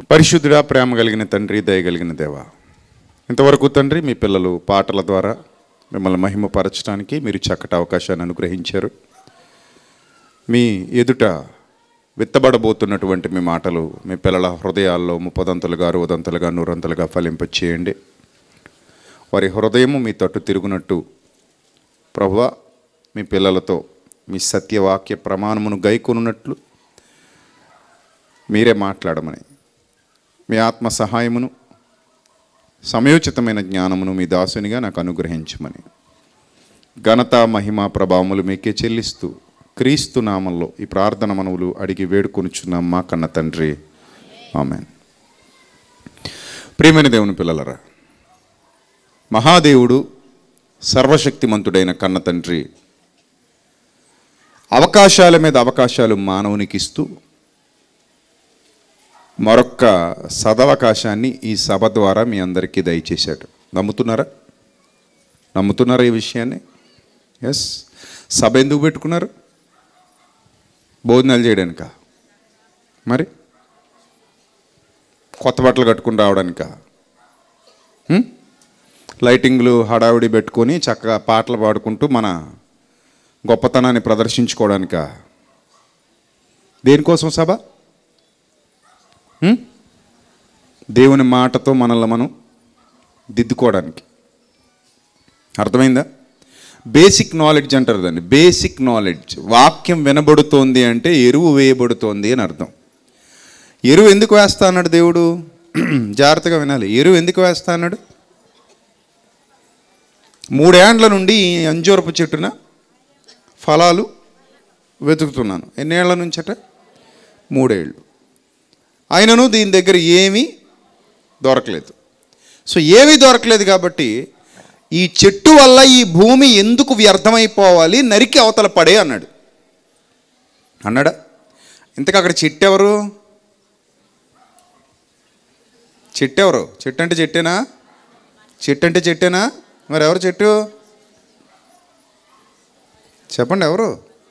పరిశుద్ధుడా ప్రేమ కలిగిన తండ్రి దయ కలిగిన దేవ ఇంతవరకు తండ్రి మీ పిల్లలు పాటల ద్వారా మిమ్మల్ని మహిమపరచడానికి మీరు చక్కటి అవకాశాన్ని అనుగ్రహించారు మీ ఎదుట విత్తబడబోతున్నటువంటి మీ మాటలు మీ పిల్లల హృదయాల్లో ముప్పదంతలుగా అరవదంతలుగా నూరంతలుగా ఫలింపచేయండి వారి హృదయము మీ తట్టు తిరుగునట్టు ప్రభువ మీ పిల్లలతో మీ సత్యవాక్య ప్రమాణమును గైకొనున్నట్లు మీరే మాట్లాడమని మీ ఆత్మ సహాయమును సమయోచితమైన జ్ఞానమును మీ దాసునిగా నాకు అనుగ్రహించమని ఘనత మహిమ ప్రభావములు మీకే చెల్లిస్తూ క్రీస్తు నామంలో ఈ ప్రార్థన మనవులు అడిగి వేడుకొనుచున్నాం మా కన్న తండ్రి ఆమెన్ ప్రియమైన దేవుని పిల్లలరా మహాదేవుడు సర్వశక్తిమంతుడైన కన్న తండ్రి అవకాశాల మీద అవకాశాలు మానవునికి ఇస్తూ మరొక్క సదవకాశాన్ని ఈ సభ ద్వారా మీ అందరికీ దయచేశాడు నమ్ముతున్నారా నమ్ముతున్నారా ఈ విషయాన్ని ఎస్ సభ ఎందుకు పెట్టుకున్నారు భోజనాలు చేయడానిక మరి కొత్త బట్టలు కట్టుకుని రావడానిక హ్మ్? లైటింగ్లు హడావిడి పెట్టుకొని చక్కగా పాటలు పాడుకుంటూ మన గొప్పతనాన్ని ప్రదర్శించుకోవడానిక దేనికోసం సభ హ్మ్? దేవుని మాటతో మనల్ని మనం దిద్దుకోవడానికి అర్థమైందా బేసిక్ నాలెడ్జ్ అంటారు దాన్ని బేసిక్ నాలెడ్జ్ వాక్యం వినబడుతోంది అంటే ఎరువు వేయబడుతోంది అని అర్థం ఎరువు ఎందుకు వేస్తా అన్నాడు దేవుడు జాగ్రత్తగా వినాలి ఎరువు ఎందుకు వేస్తా అన్నాడు మూడేండ్ల నుండి ఈ అంజూరపు చెట్టున ఫలాలు వెతుకుతున్నాను ఎన్నేళ్ల నుంచట మూడేళ్ళు అయినను దీని దగ్గర ఏమీ దొరకలేదు సో ఏమీ దొరకలేదు కాబట్టి ఈ చెట్టు వల్ల ఈ భూమి ఎందుకు వ్యర్థమైపోవాలి నరికి అవతల పడే అన్నాడు అన్నాడా ఇంతకు అక్కడ చెట్టు ఎవరు చెట్టు ఎవరు చెట్టు అంటే చెట్టేనా చెట్టు అంటే చెట్టేనా మరి ఎవరు చెట్టు చెప్పండి ఎవరు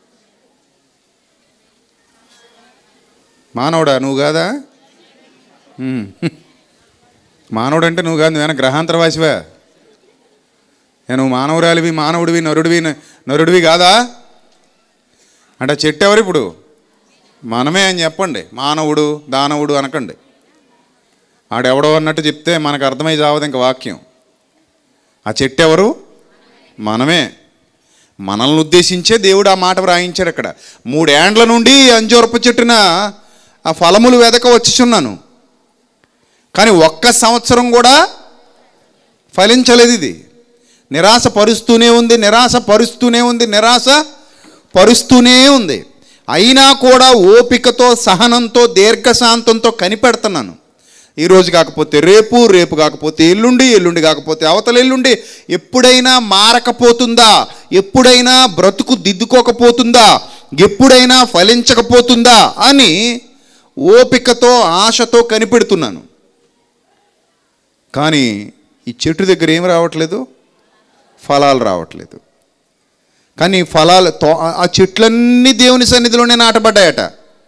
మానవుడా నువ్వు కాదా ఉమ్. మానవుడు అంటే నువ్వు కాదు నువ్వేనా గ్రహాంతరవాసివా ఏ నువ్వు మానవురాలివి మానవుడివి నరుడివి న- నరుడివి కాదా అంటే ఆ చెట్టు ఎవరు ఇప్పుడు మనమే అని చెప్పండి మానవుడు దానవుడు అనకండి ఆడెవడో అన్నట్టు చెప్తే మనకు అర్థమై చావదు ఇంక వాక్యం ఆ చెట్టు ఎవరు మనమే మనల్ని ఉద్దేశించే దేవుడు ఆ మాట వ్రాయించాడు అక్కడ మూడేండ్ల నుండి అంజూరపు చెట్టున ఆ ఫలములు వెదక వచ్చుచున్నాను కానీ ఒక్క సంవత్సరం కూడా ఫలించలేదు ఇది నిరాశ పరుస్తూనే ఉంది నిరాశ పరుస్తూనే ఉంది నిరాశ పరుస్తూనే ఉంది అయినా కూడా ఓపికతో సహనంతో దీర్ఘశాంతంతో కనిపెడుతున్నాను ఈరోజు కాకపోతే రేపు రేపు కాకపోతే ఎల్లుండి ఎల్లుండి కాకపోతే అవతల ఎల్లుండి ఎప్పుడైనా మారకపోతుందా ఎప్పుడైనా బ్రతుకు దిద్దుకోకపోతుందా ఎప్పుడైనా ఫలించకపోతుందా అని ఓపికతో ఆశతో కనిపెడుతున్నాను కానీ ఈ చెట్టు దగ్గర ఏం రావట్లేదు ఫలాలు రావట్లేదు కానీ ఫలాలు తో ఆ చెట్లన్నీ దేవుని సన్నిధిలోనే నాటబడ్డాయట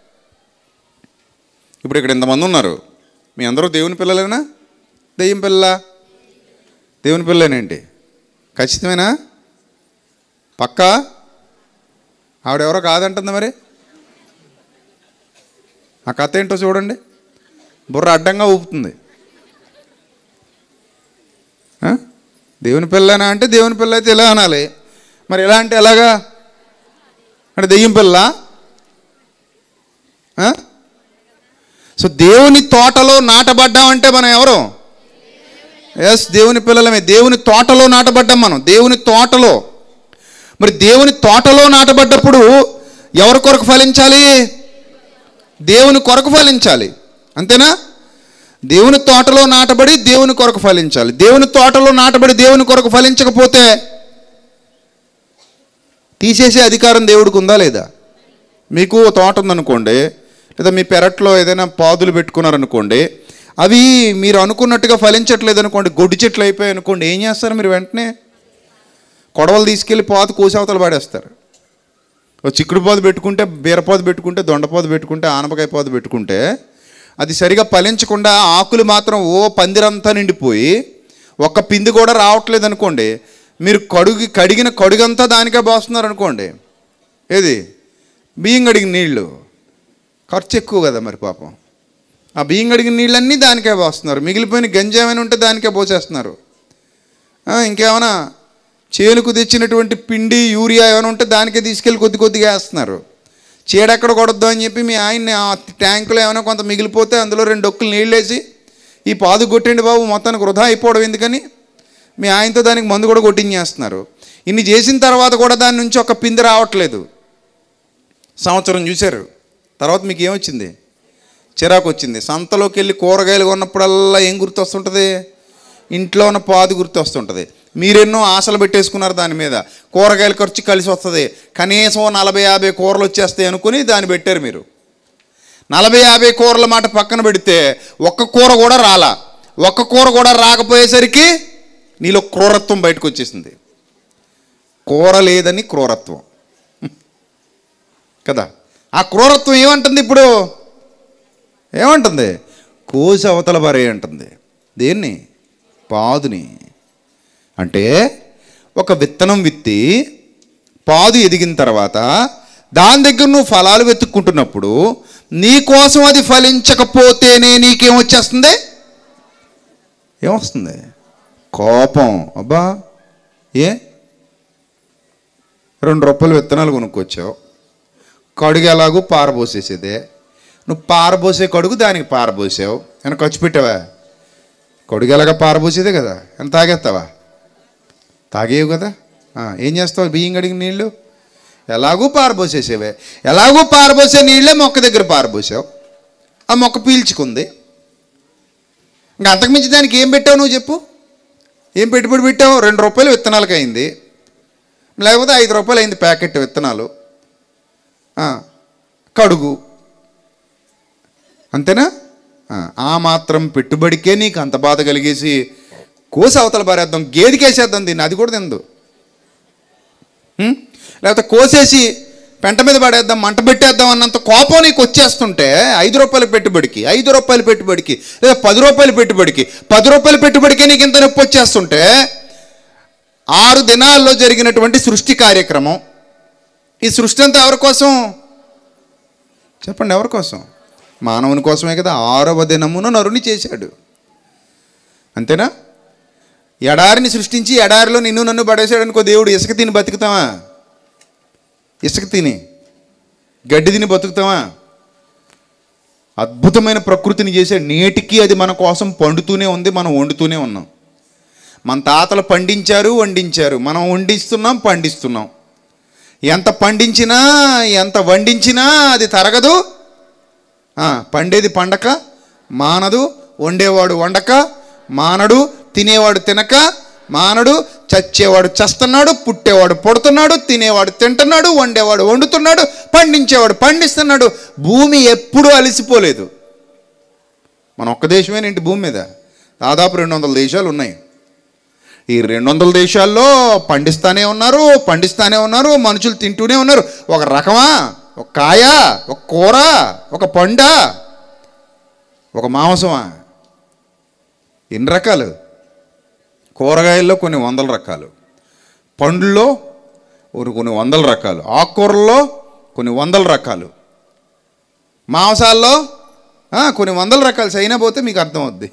ఇప్పుడు ఇక్కడ ఇంతమంది ఉన్నారు మీ అందరూ దేవుని పిల్లలేనా దెయ్యం పిల్ల దేవుని పిల్లలేనేంటి ఖచ్చితమేనా పక్కా ఆవిడెవరో కాదంటుంది మరి ఆ కథ ఏంటో చూడండి బుర్ర అడ్డంగా ఊపుతుంది ఆ? దేవుని పిల్లనా అంటే దేవుని పిల్ల అయితే ఇలా అనాలి మరి ఎలా అంటే ఎలాగా అంటే దెయ్యం పిల్ల ఆ? సో దేవుని తోటలో నాటబడ్డామంటే మనం ఎవరు ఎస్ దేవుని పిల్లలమే దేవుని తోటలో నాటబడ్డాం మనం దేవుని తోటలో మరి దేవుని తోటలో నాటబడ్డప్పుడు ఎవరి కొరకు ఫలించాలి దేవుని కొరకు ఫలించాలి అంతేనా దేవుని తోటలో నాటబడి దేవుని కొరకు ఫలించాలి దేవుని తోటలో నాటబడి దేవుని కొరకు ఫలించకపోతే తీసేసే అధికారం దేవుడికి ఉందా లేదా మీకు ఓ తోట ఉందనుకోండి లేదా మీ పెరట్లో ఏదైనా పాదులు పెట్టుకున్నారనుకోండి అవి మీరు అనుకున్నట్టుగా ఫలించట్లేదు అనుకోండి గొడ్డు చెట్లు అయిపోయాయి అనుకోండి ఏం చేస్తారు మీరు వెంటనే కొడవలు తీసుకెళ్ళి పాదు కోసావతలు పాడేస్తారు ఓ చిక్కుడు పాదు పెట్టుకుంటే బీరపాదు పెట్టుకుంటే దొండపాదు పెట్టుకుంటే ఆనపకాయ పాదు పెట్టుకుంటే అది సరిగా ఫలించకుండా ఆకులు మాత్రం ఓ పందిరంతా నిండిపోయి ఒక్క పిండి కూడా రావట్లేదు అనుకోండి మీరు కడుగు కడిగిన కడుగంతా దానికే పోస్తున్నారు అనుకోండి ఏది బియ్యం కడిగిన నీళ్ళు ఖర్చు ఎక్కువ కదా మరి పాపం ఆ బియ్యం కడిగిన నీళ్ళన్నీ దానికే పోస్తున్నారు మిగిలిపోయిన గంజి ఏమైనా ఉంటే దానికే పోసేస్తున్నారు ఆ, ఇంకేమైనా చేనుకు తెచ్చినటువంటి పిండి యూరియా ఏమైనా ఉంటే దానికే తీసుకెళ్ళి కొద్ది కొద్దిగా వేస్తున్నారు చీడెక్కడ కొడద్దు అని చెప్పి మీ ఆయన్ని ఆ ట్యాంకులో ఏమైనా కొంత మిగిలిపోతే అందులో రెండు డొక్కులు నీళ్ళు వేసి ఈ పాదు కొట్టండి బాబు మొత్తానికి వృధా అయిపోవడం ఎందుకని మీ ఆయనతో దానికి మందు కూడా కొట్టించేస్తున్నారు ఇన్ని చేసిన తర్వాత కూడా దాని నుంచి ఒక పిండి రావట్లేదు సంవత్సరం చూశారు తర్వాత మీకు ఏమొచ్చింది చిరాకు వచ్చింది సంతలోకి వెళ్ళి కూరగాయలు కొన్నప్పుడల్లా ఏం గుర్తొస్తుంటుంది ఇంట్లో ఉన్న పాదు గుర్తొస్తుంటుంది మీరెన్నో ఆశలు పెట్టేసుకున్నారు దాని మీద కూరగాయల ఖర్చు కలిసి వస్తుంది కనీసం నలభై యాభై కూరలు వచ్చేస్తాయి అనుకుని దాన్ని పెట్టారు మీరు నలభై యాభై కూరల మాట పక్కన పెడితే ఒక్క కూర కూడా రాలా ఒక్క కూర కూడా రాకపోయేసరికి నీలో క్రూరత్వం బయటకు వచ్చేసింది కూర లేదని క్రూరత్వం కదా ఆ క్రూరత్వం ఏమంటుంది ఇప్పుడు ఏమంటుంది కోసి అవతల బరే అంటుంది దేన్ని పాదుని అంటే ఒక విత్తనం విత్తి పాదు ఎదిగిన తర్వాత దాని దగ్గర నువ్వు ఫలాలు వెతుక్కుంటున్నప్పుడు నీ కోసం అది ఫలించకపోతేనే నీకేం వచ్చేస్తుంది ఏమొస్తుంది కోపం అబ్బా ఏ రెండు రూపాయలు విత్తనాలు కొనుక్కొచ్చావు కడుగు ఎలాగూ పారబోసేసేదే నువ్వు పారబోసే కడుగు దానికి పారబోసావు ఏమైనా ఖర్చు పెట్టావా కడుగు ఎలాగ పారబోసేదే కదా ఏమైనా తాగేస్తావా తాగేవు కదా ఆ, ఏం చేస్తావు బియ్యం కడిగిన నీళ్ళు ఎలాగూ పారబోసేసేవే ఎలాగూ పారబోసే నీళ్ళే మొక్క దగ్గర పారబోసావు ఆ మొక్క పీల్చుకుంది ఇంకా అంతకుమించి దానికి ఏం పెట్టావు నువ్వు చెప్పు ఏం పెట్టుబడి పెట్టావు రెండు రూపాయలు విత్తనాలకు అయింది లేకపోతే ఐదు రూపాయలు అయింది ప్యాకెట్ విత్తనాలు ఆ, కడుగు అంతేనా ఆ, ఆ మాత్రం పెట్టుబడికే నీకు అంత బాధ కలిగేసి కోసి అవతల పారేద్దాం గేదికేసేద్దాం దీన్ని అది కూడా తిందు ఉం? లేకపోతే కోసేసి పెంట మీద పడేద్దాం మంట పెట్టేద్దాం అన్నంత కోపం నీకు వచ్చేస్తుంటే ఐదు రూపాయల పెట్టుబడికి ఐదు రూపాయల పెట్టుబడికి లేదా పది రూపాయల పెట్టుబడికి పది రూపాయల పెట్టుబడికి నీకు ఇంత నొప్పి వచ్చేస్తుంటే ఆరు దినాల్లో జరిగినటువంటి సృష్టి కార్యక్రమం ఈ సృష్టి అంతా ఎవరి కోసం చెప్పండి ఎవరి కోసం మానవుని కోసమే కదా ఆరవ దినమున నరుని చేశాడు అంతేనా ఎడారిని సృష్టించి ఎడారిలో నిన్ను నన్ను పడేసాడు అనుకో దేవుడు ఇసుక తిని బతుకుతావా ఇసుక తిని గడ్డి తిని బతుకుతావా అద్భుతమైన ప్రకృతిని చేశాడు నేటికి అది మన కోసం పండుతూనే ఉంది మనం వండుతూనే ఉన్నాం మన తాతలు పండించారు వండించారు మనం వండిస్తున్నాం పండిస్తున్నాం ఎంత పండించినా ఎంత వండించినా అది తరగదు ఆ, పండేది పండక మానదు వండేవాడు వండక మానడు తినేవాడు తినక మానడు చచ్చేవాడు చస్తున్నాడు పుట్టేవాడు పుడుతున్నాడు తినేవాడు తింటున్నాడు వండేవాడు వండుతున్నాడు పండించేవాడు పండిస్తున్నాడు భూమి ఎప్పుడూ అలసిపోలేదు మన ఒక్క దేశమేనేంటి భూమి మీద దాదాపు రెండు వందల దేశాలు ఉన్నాయి ఈ రెండు వందల దేశాల్లో పండిస్తానే ఉన్నారు పండిస్తానే ఉన్నారు మనుషులు తింటూనే ఉన్నారు ఒక రకమా ఒక కాయ ఒక కూర ఒక పండ ఒక మాంసమా ఎన్ని రకాలు కూరగాయల్లో కొన్ని వందల రకాలు పండ్లలో కొన్ని కొన్ని వందల రకాలు ఆకుకూరల్లో కొన్ని వందల రకాలు మాంసాల్లో ఆ, కొన్ని వందల రకాలు చైనా పోతే మీకు అర్థమవుద్ది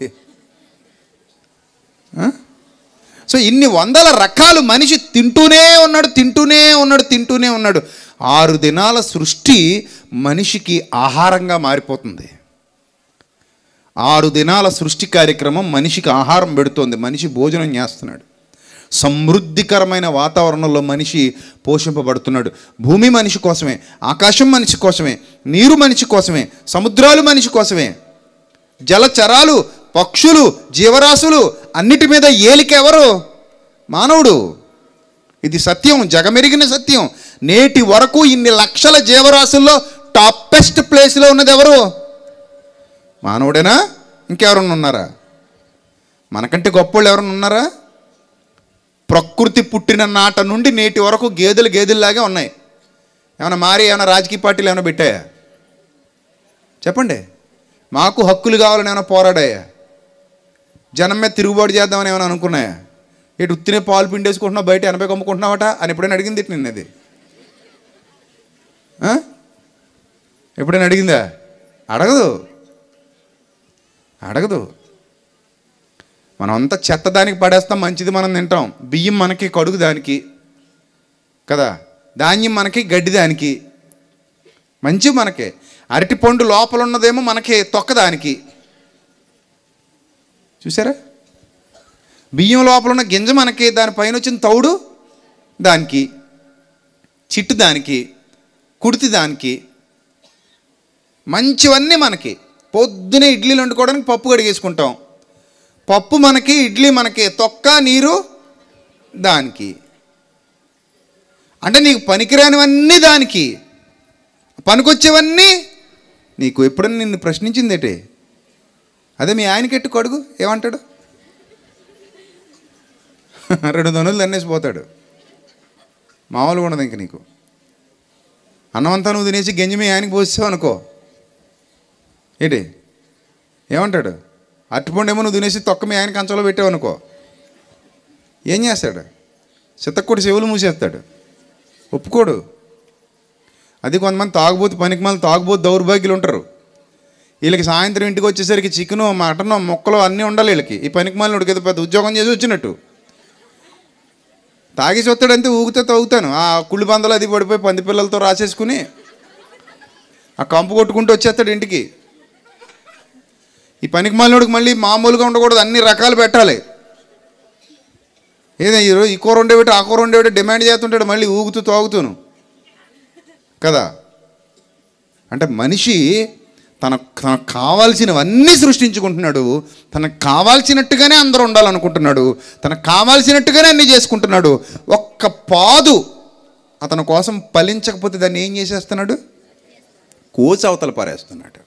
ఆ? సో ఇన్ని వందల రకాలు మనిషి తింటూనే ఉన్నాడు తింటూనే ఉన్నాడు తింటూనే ఉన్నాడు ఆరు దినాల సృష్టి మనిషికి ఆహారంగా మారిపోతుంది ఆరు దినాల సృష్టి కార్యక్రమం మనిషికి ఆహారం పెడుతోంది మనిషి భోజనం చేస్తున్నాడు సమృద్ధికరమైన వాతావరణంలో మనిషి పోషింపబడుతున్నాడు భూమి మనిషి కోసమే ఆకాశం మనిషి కోసమే నీరు మనిషి కోసమే సముద్రాలు మనిషి కోసమే జలచరాలు పక్షులు జీవరాశులు అన్నిటి మీద ఏలిక ఎవరు మానవుడు ఇది సత్యం జగమెరిగిన సత్యం నేటి వరకు ఇన్ని లక్షల జీవరాశుల్లో టాపెస్ట్ ప్లేస్లో ఉన్నది ఎవరు మానవుడేనా ఇంకెవరన్నా ఉన్నారా మనకంటే గొప్పోళ్ళు ఎవరన్నా ఉన్నారా ప్రకృతి పుట్టిన నాట నుండి నేటి వరకు గేదెలు గేదెల్లాగే ఉన్నాయి ఏమైనా మారి ఏమైనా రాజకీయ పార్టీలు ఏమైనా పెట్టాయా చెప్పండి మాకు హక్కులు కావాలని ఏమైనా పోరాడాయా జనం మీద తిరుగుబాటు చేద్దామని ఏమైనా అనుకున్నాయా ఇటు ఉత్తినే పాలు పిండేసుకుంటున్నావు బయట ఎనభై అమ్ముకుంటున్నావట అని ఎప్పుడైనా అడిగింది ఇటు నిన్నది ఆ? ఎప్పుడైనా అడిగిందా అడగదు అడగదు మనం అంతా చెత్త దానికి పడేస్తాం మంచిది మనం తింటాం బియ్యం మనకి కడుగు దానికి కదా ధాన్యం మనకి గడ్డి దానికి మంచి మనకే అరటి పండు లోపల ఉన్నదేమో మనకి తొక్క దానికి చూసారా బియ్యం లోపల ఉన్న గింజ మనకి దానిపైన వచ్చిన తౌడు దానికి చిట్టు దానికి కుడితి దానికి మంచివన్నీ మనకి పొద్దునే ఇడ్లీలు వండుకోవడానికి పప్పు కడిగేసుకుంటాం పప్పు మనకి ఇడ్లీ మనకి తొక్క నీరు దానికి అంటే నీకు పనికిరానివన్నీ దానికి పనికొచ్చేవన్నీ నీకు ఎప్పుడన్నా నిన్ను ప్రశ్నించిందేటే అదే మీ ఆయనకెట్టు కొడుకు ఏమంటాడు రెండు దనులు తన్నేసి పోతాడు మామూలుగా ఉండదు ఇంక నీకు అన్నమంతా నువ్వు తినేసి గంజి మీ ఆయనకి పోసావు అనుకో ఏంటి ఏమంటాడు అట్టుపండు ఏమో నువ్వు తినేసి తొక్క మీ ఆయన కంచంలో పెట్టావు అనుకో ఏం చేస్తాడు చిత్తక్కుడి చెవులు మూసేస్తాడు ఒప్పుకోడు అది కొంతమంది తాగుబోతు పనికి మళ్ళీ తాగుబోతు దౌర్భాగ్యులు ఉంటారు వీళ్ళకి సాయంత్రం ఇంటికి వచ్చేసరికి చికెను మటను మొక్కలు అన్నీ ఉండాలి వీళ్ళకి ఈ పనికి మళ్ళీ ఉడికేది పెద్ద ఉద్యోగం చేసి వచ్చినట్టు తాగేసి వస్తాడంతే ఊగితే తాగుతాను ఆ కుళ్ళు బందలు అది పడిపోయి పంది పిల్లలతో రాసేసుకుని ఆ కంపు కొట్టుకుంటూ వచ్చేస్తాడు ఇంటికి ఈ పనికి మాలినోడికి మళ్ళీ మామూలుగా ఉండకూడదు అన్ని రకాలు పెట్టాలి ఏదో ఈరోజు ఈ కూర ఉండేవిటి ఆ కూర ఉండేవిటి డిమాండ్ చేస్తుంటాడు మళ్ళీ ఊగుతూ తాగుతూను కదా అంటే మనిషి తన తనకు కావాల్సినవన్నీ సృష్టించుకుంటున్నాడు తనకు కావాల్సినట్టుగానే అందరూ ఉండాలనుకుంటున్నాడు తనకు కావాల్సినట్టుగానే అన్నీ చేసుకుంటున్నాడు ఒక్క పాదు అతని కోసం ఫలించకపోతే దాన్ని ఏం చేసేస్తున్నాడు కోసి అవతల పారేస్తున్నాడు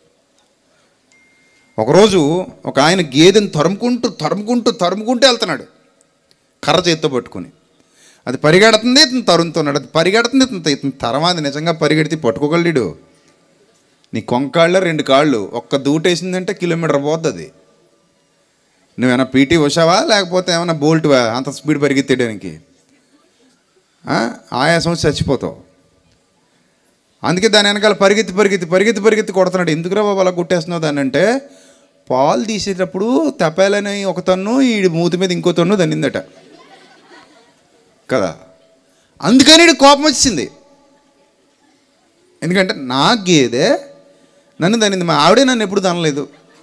ఒకరోజు ఒక ఆయన గేదెని తరుముకుంటూ తరుముకుంటూ తరుముకుంటూ వెళ్తున్నాడు కర్ర చేత్తో పట్టుకొని అది పరిగెడుతుంది ఇతను తరుముతున్నాడు అది పరిగెడుతుంది ఇతను ఇతను తరమాది నిజంగా పరిగెడితే పట్టుకోగలడు నీ కొంకాళ్ళ రెండు కాళ్ళు ఒక్క దూటేసిందంటే కిలోమీటర్ పోద్ది అది నువ్వేమైనా పీటీ వచ్చావా లేకపోతే ఏమైనా బోల్ట్వా అంత స్పీడ్ పరిగెత్తేయడానికి ఆ? ఆయాసం వచ్చి చచ్చిపోతావు అందుకే దాని వెనకాల పరిగెత్తి పరిగెత్తి పరిగెత్తి పరిగెత్తి కొడుతున్నాడు ఎందుకురా బాబు అలా కొట్టేస్తున్నావు దాన్ని అంటే పాలు తీసేటప్పుడు తపాలని ఒక తన్ను ఈ మూతి మీద ఇంకో తన్ను దన్నిందట కదా అందుకని ఈడికి కోపం వచ్చింది ఎందుకంటే నా గేదె నన్ను దన్నింది మా ఆవిడే నన్ను ఎప్పుడు దనలేదు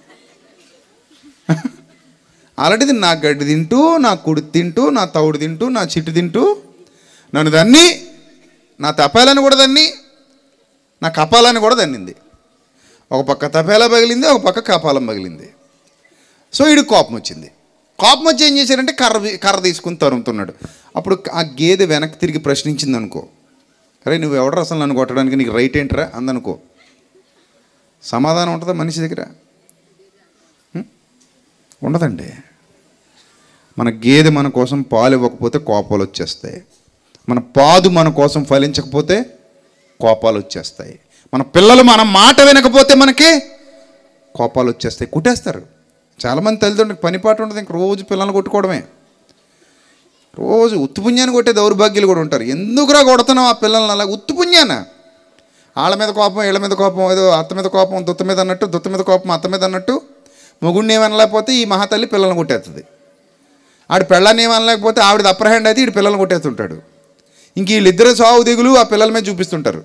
ఆల్రెడీ నా గడ్డి తింటూ నా కుడి తింటూ నా తౌడు తింటూ నా చిట్టు తింటూ నన్ను దన్ని నా తపాలని కూడా దన్ని నా కపాలని కూడా దన్నింది ఒక పక్క తపేలా పగిలింది ఒక పక్క కపాలం పగిలింది సో వీడికి కోపం వచ్చింది కోపం వచ్చి ఏం చేశారంటే కర్ర కర్ర తీసుకుని తరుముతున్నాడు అప్పుడు ఆ గేదె వెనక్కి తిరిగి ప్రశ్నించింది అనుకో అరే నువ్వు ఎవడరు అసలు నన్ను కొట్టడానికి నీకు రైట్ ఏంట్రా అందనుకో సమాధానం ఉంటుందా మనిషి దగ్గర హ్మ్? ఉండదండి మన గేదె మన కోసం పాలు ఇవ్వకపోతే కోపాలు వచ్చేస్తాయి మన పాదు మన కోసం ఫలించకపోతే కోపాలు వచ్చేస్తాయి మన పిల్లలు మన మాట వినకపోతే మనకి కోపాలు వచ్చేస్తాయి కుట్టేస్తారు చాలామంది తల్లిదండ్రులకు పని పాట ఉండదు ఇంక రోజు పిల్లల్ని కొట్టుకోవడమే రోజు ఉత్తుపుణ్యాన్ని కొట్టే దౌర్భాగ్యులు కూడా ఉంటారు ఎందుకురా కొడుతున్నావు ఆ పిల్లల్ని అలా ఉత్తుపుణ్యాన వాళ్ళ మీద కోపం వీళ్ళ మీద కోపం ఏదో అత్త మీద కోపం దుత్త మీద అన్నట్టు దుత్త మీద కోపం అత్త మీద అన్నట్టు మొగుడిని ఏమనలేకపోతే ఈ మహాతల్లి పిల్లల్ని కొట్టేస్తుంది ఆడి పెళ్ళాన్ని ఏమనలేకపోతే ఆవిడ అప్పర్ హ్యాండ్ అయితే ఈ పిల్లల్ని కొట్టేస్తుంటాడు ఇంక వీళ్ళిద్దరు సావు దిగులు ఆ పిల్లల మీద చూపిస్తుంటారు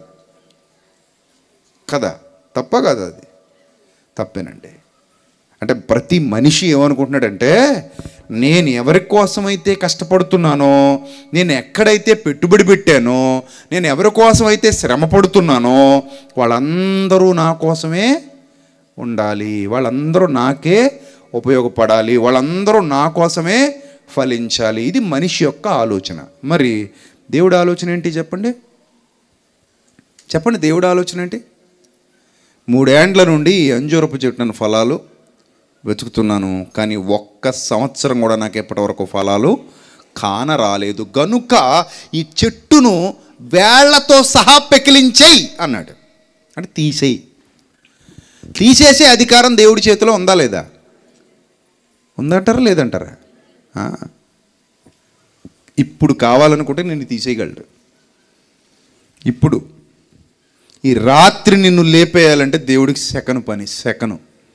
కదా తప్ప కాదు అది తప్పేనండి అంటే ప్రతి మనిషి ఏమనుకుంటున్నాడంటే నేను ఎవరి కోసమైతే కష్టపడుతున్నానో నేను ఎక్కడైతే పెట్టుబడి పెట్టానో నేను ఎవరి కోసమైతే శ్రమ పడుతున్నానో వాళ్ళందరూ నా కోసమే ఉండాలి వాళ్ళందరూ నాకే ఉపయోగపడాలి వాళ్ళందరూ నా కోసమే ఫలించాలి ఇది మనిషి యొక్క ఆలోచన మరి దేవుడి ఆలోచన ఏంటి చెప్పండి చెప్పండి దేవుడి ఆలోచన ఏంటి మూడేండ్ల నుండి ఈ అంజూరపు చెట్టున ఫలాలు వెతుకుతున్నాను కానీ ఒక్క సంవత్సరం కూడా నాకు ఎప్పటివరకు ఫలాలు కానరాలేదు గనుక ఈ చెట్టును వేళ్లతో సహా పెకిలించేయి అన్నాడు అంటే తీసేయి తీసేసే అధికారం దేవుడి చేతిలో ఉందా లేదా ఉందంటారా లేదంటారా ఆ. ఇప్పుడు కావాలనుకుంటే నిన్ను తీసేయగలడు ఇప్పుడు ఈ రాత్రి నిన్ను లేపేయాలంటే దేవుడికి సెకను పని సెకను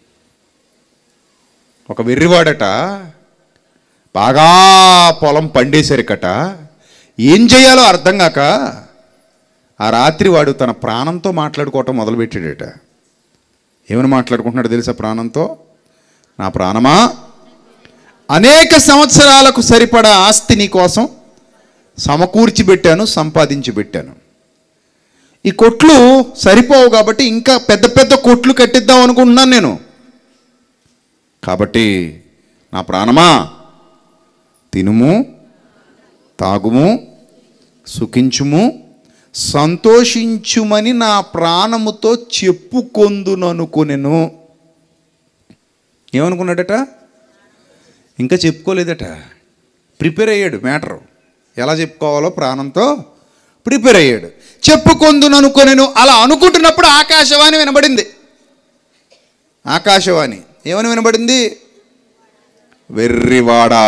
ఒక వెర్రివాడట బాగా పొలం పండేసరికట ఏం చేయాలో అర్థం కాక ఆ రాత్రి వాడు తన ప్రాణంతో మాట్లాడుకోవటం మొదలుపెట్టాడట ఏమని మాట్లాడుకుంటున్నాడు తెలుసా ప్రాణంతో నా ప్రాణమా అనేక సంవత్సరాలకు సరిపడా ఆస్తి నీ కోసం సమకూర్చి పెట్టాను సంపాదించి పెట్టాను ఈ కొట్లు సరిపోవు కాబట్టి ఇంకా పెద్ద పెద్ద కొట్లు కట్టిద్దాం అనుకుంటున్నాను నేను కాబట్టి నా ప్రాణమా తినుము తాగుము సుఖించుము సంతోషించుమని నా ప్రాణముతో చెప్పుకొందుననుకొనెను ఏమనుకున్నాడట ఇంకా చెప్పుకోలేదట ప్రిపేర్ అయ్యాడు మ్యాటర్ ఎలా చెప్పుకోవాలో ప్రాణంతో ప్రిపేర్ అయ్యాడు చెప్పుకొందుననుకొనెను అలా అనుకుంటున్నప్పుడు ఆకాశవాణి వినబడింది ఆకాశవాణి ఏమని వినబడింది వెర్రివాడా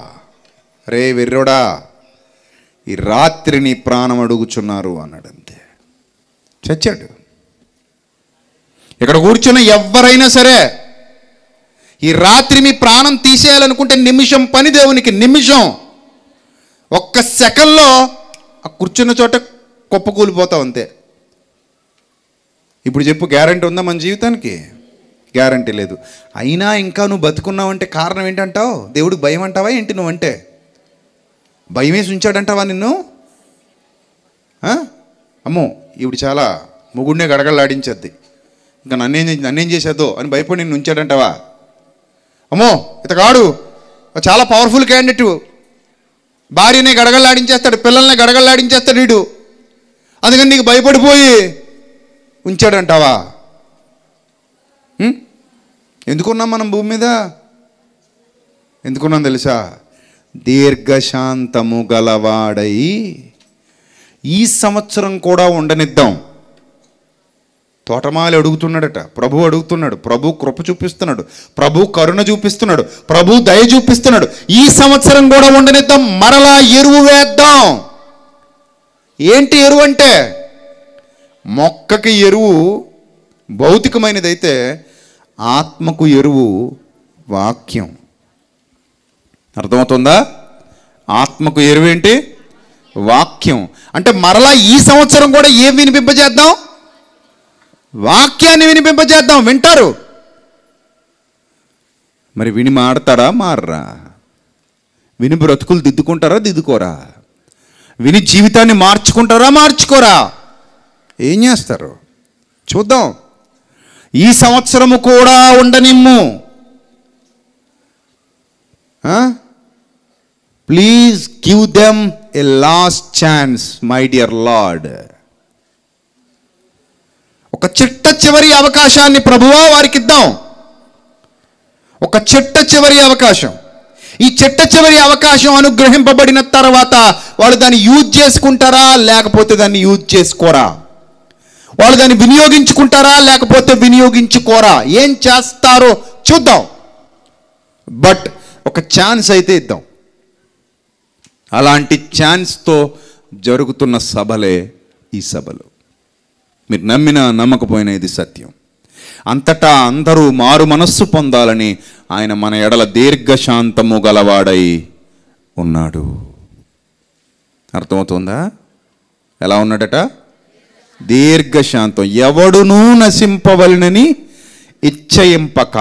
రే వెర్రోడా ఈ రాత్రి నీ ప్రాణం అడుగుచున్నారు అన్నాడు అంతే చచ్చాడు ఇక్కడ కూర్చున్న ఎవరైనా సరే ఈ రాత్రి మీ ప్రాణం తీసేయాలనుకుంటే నిమిషం పని దేవునికి నిమిషం ఒక్క సెకండ్లో ఆ కూర్చున్న చోట కుప్పకూలిపోతావు అంతే ఇప్పుడు చెప్పు గ్యారంటీ ఉందా మన జీవితానికి గ్యారంటీ లేదు అయినా ఇంకా నువ్వు బతుకున్నావంటే కారణం ఏంటంటావు దేవుడికి భయం అంటావా ఏంటి నువ్వంటే భయం వేసి ఉంచాడంటావా నిన్ను ఆ? అమ్మో ఈవిడ చాలా ముగుడినే గడగడలాడించేద్ది ఇంకా నన్నేం చే- నన్నేం చేసేదో అని భయపడి నిన్ను ఉంచాడంటావా అమ్మో ఇతగాడు చాలా పవర్ఫుల్ క్యాండిడేట్ భార్యనే గడగడలాడించేస్తాడు పిల్లల్ని గడగడలాడించేస్తాడు వీడు అందుకని నీకు భయపడిపోయి ఉంచాడంటావా ఉం? ఎందుకున్నాం మనం భూమి మీద ఎందుకున్నాం తెలుసా దీర్ఘశాంతము గలవాడై ఈ సంవత్సరం కూడా ఉండనిద్దాం తోటమాలి అడుగుతున్నాడట ప్రభు అడుగుతున్నాడు ప్రభు కృప చూపిస్తున్నాడు ప్రభు కరుణ చూపిస్తున్నాడు ప్రభు దయ చూపిస్తున్నాడు ఈ సంవత్సరం కూడా ఉండనిద్దాం మరలా ఎరువు వేద్దాం ఏంటి ఎరువు అంటే మొక్కకి ఎరువు భౌతికమైనదైతే ఆత్మకు ఎరువు వాక్యం అర్థమవుతుందా ఆత్మకు ఎరువు ఏంటి వాక్యం అంటే మరలా ఈ సంవత్సరం కూడా ఏం వినిపింపజేద్దాం వాక్యాన్ని వినిపింపజేద్దాం వింటారు మరి విని మాడతారా మారరా విని బ్రతుకులు దిద్దుకుంటారా దిద్దుకోరా విని జీవితాన్ని మార్చుకుంటారా మార్చుకోరా ఏం చేస్తారు చూద్దాం ఈ సంవత్సరము కూడా ఉండనిమ్ము please give them a last chance my dear lord ఒక చిట్ట చివరి అవకాశాన్ని ప్రభువా వారికి ఇద్దాం ఒక చిట్ట చివరి అవకాశం ఈ చిట్ట చివరి అవకాశం అనుగ్రహింపబడిన తర్వాత వాళ్ళు దాన్ని యూజ్ చేసుకుంటారా లేకపోతే దాన్ని యూజ్ చేసుకోరా వాళ్ళు దాన్ని వినియోగించుకుంటారా లేకపోతే వినియోగించుకోరా ఏం చేస్తారో చూద్దాం బట్ ఒక ఛాన్స్ అయితే ఇద్దాం అలాంటి ఛాన్స్తో జరుగుతున్న సభలే ఈ సభలు మీరు నమ్మినా నమ్మకపోయినా ఇది సత్యం అంతటా అందరూ మారు మనస్సు పొందాలని ఆయన మన ఎడల దీర్ఘశాంతము గలవాడై ఉన్నాడు అర్థమవుతుందా ఎలా ఉన్నాడట దీర్ఘశాంతం ఎవడునూ నశింపవలనని ఇచ్చయింపక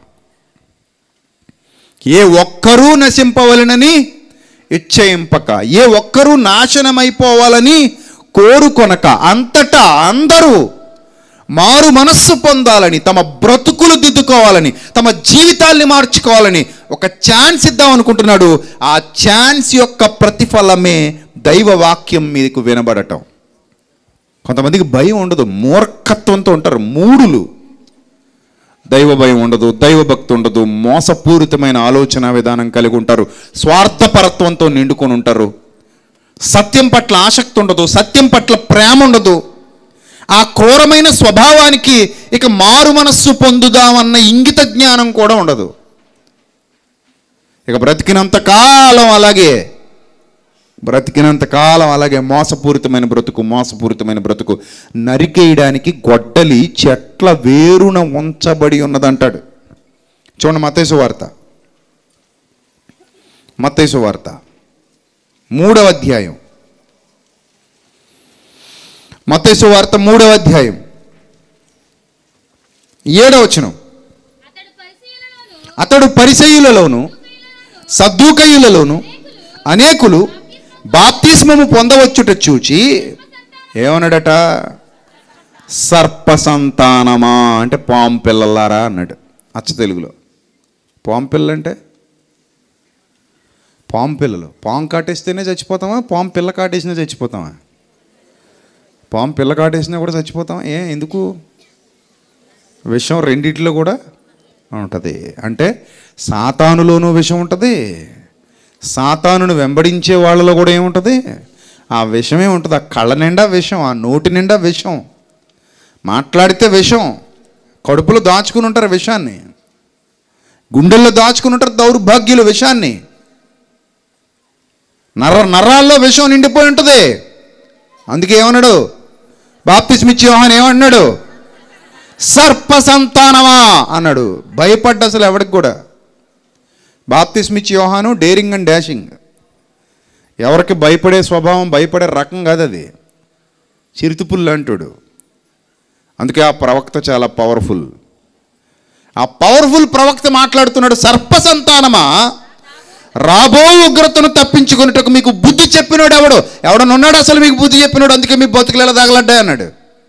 ఏ ఒక్కరూ నశింపవలనని ఇచ్చయింపక ఏ ఒక్కరూ నాశనమైపోవాలని కోరుకొనక అంతటా అందరూ మారు మనస్సు పొందాలని తమ బ్రతుకులు దిద్దుకోవాలని తమ జీవితాల్ని మార్చుకోవాలని ఒక ఛాన్స్ ఇద్దాం అనుకుంటున్నాడు ఆ ఛాన్స్ యొక్క ప్రతిఫలమే దైవ వాక్యం మీకు వినబడటం కొంతమందికి భయం ఉండదు మూర్ఖత్వంతో ఉంటారు మూడులు దైవ భయం ఉండదు దైవ భక్తి ఉండదు మోసపూరితమైన ఆలోచన విధానం కలిగి ఉంటారు స్వార్థపరత్వంతో నిండుకొని ఉంటారు సత్యం పట్ల ఆసక్తి ఉండదు సత్యం పట్ల ప్రేమ ఉండదు ఆ క్రూరమైన స్వభావానికి ఇక మారు మనస్సు పొందుదామన్న ఇంగిత జ్ఞానం కూడా ఉండదు ఇక బ్రతికినంత కాలం అలాగే బ్రతికినంత కాలం అలాగే మోసపూరితమైన బ్రతుకు మోసపూరితమైన బ్రతుకు నరికేయడానికి గొడ్డలి చెట్ల వేరున ఉంచబడి ఉన్నదంటాడు చూడండి మతేసు వార్త మత్తేసు వార్త మూడవ అధ్యాయం మత్తేసు వార్త మూడవ అధ్యాయం ఏడవ వచనం అతడు పరిశీలనలోను అతడు పరిసయులలోను సద్దుకయులలోను అనేకులు బాప్తిస్మము పొందవచ్చుట చూచి ఏమన్నాడట సర్ప సంతానమా అంటే పాము పిల్లలారా అన్నాడు అచ్చ తెలుగులో పాము పిల్లలు అంటే పాము పిల్లలు పాము కాటేస్తేనే చచ్చిపోతామా పాము పిల్ల కాటేసినా చచ్చిపోతామా పాము పిల్ల కాటేసినా కూడా చచ్చిపోతామా ఏ ఎందుకు విషం రెండిట్లో కూడా ఉంటుంది అంటే సాతానులోనూ విషం ఉంటుంది సాతానును వెంబడించే వాళ్ళలో కూడా ఏముంటుంది ఆ విషమే ఉంటుంది ఆ కళ్ళ నిండా విషం ఆ నోటి నిండా విషం మాట్లాడితే విషం కడుపులో దాచుకుని ఉంటారు విషాన్ని గుండెల్లో దాచుకుని ఉంటారు దౌర్భాగ్యుల విషాన్ని నర నరాల్లో విషం నిండిపోయి ఉంటుంది అందుకే ఏమన్నాడు బాప్తిస్మిచ్చి యోహాన్ ఏమన్నాడు సర్ప సంతానమా అన్నాడు భయపడ్డ అసలు ఎవడికి కూడా బాప్తిస్మిచ్చి యోహాను డేరింగ్ అండ్ డాషింగ్ ఎవరికి భయపడే స్వభావం భయపడే రకం కాదు అది చిరుతుపుల్లు అంటాడు అందుకే ఆ ప్రవక్త చాలా పవర్ఫుల్ ఆ పవర్ఫుల్ ప్రవక్త మాట్లాడుతున్నాడు సర్ప సంతానమా రాబో ఉగ్రతను తప్పించుకున్నట్టుకు మీకు బుద్ధి చెప్పినాడు ఎవడు ఎవడన్నా ఉన్నాడు అసలు మీకు బుద్ధి చెప్పినాడు అందుకే మీ బతుకులు ఎలా తగలడ్డాయి అన్నాడు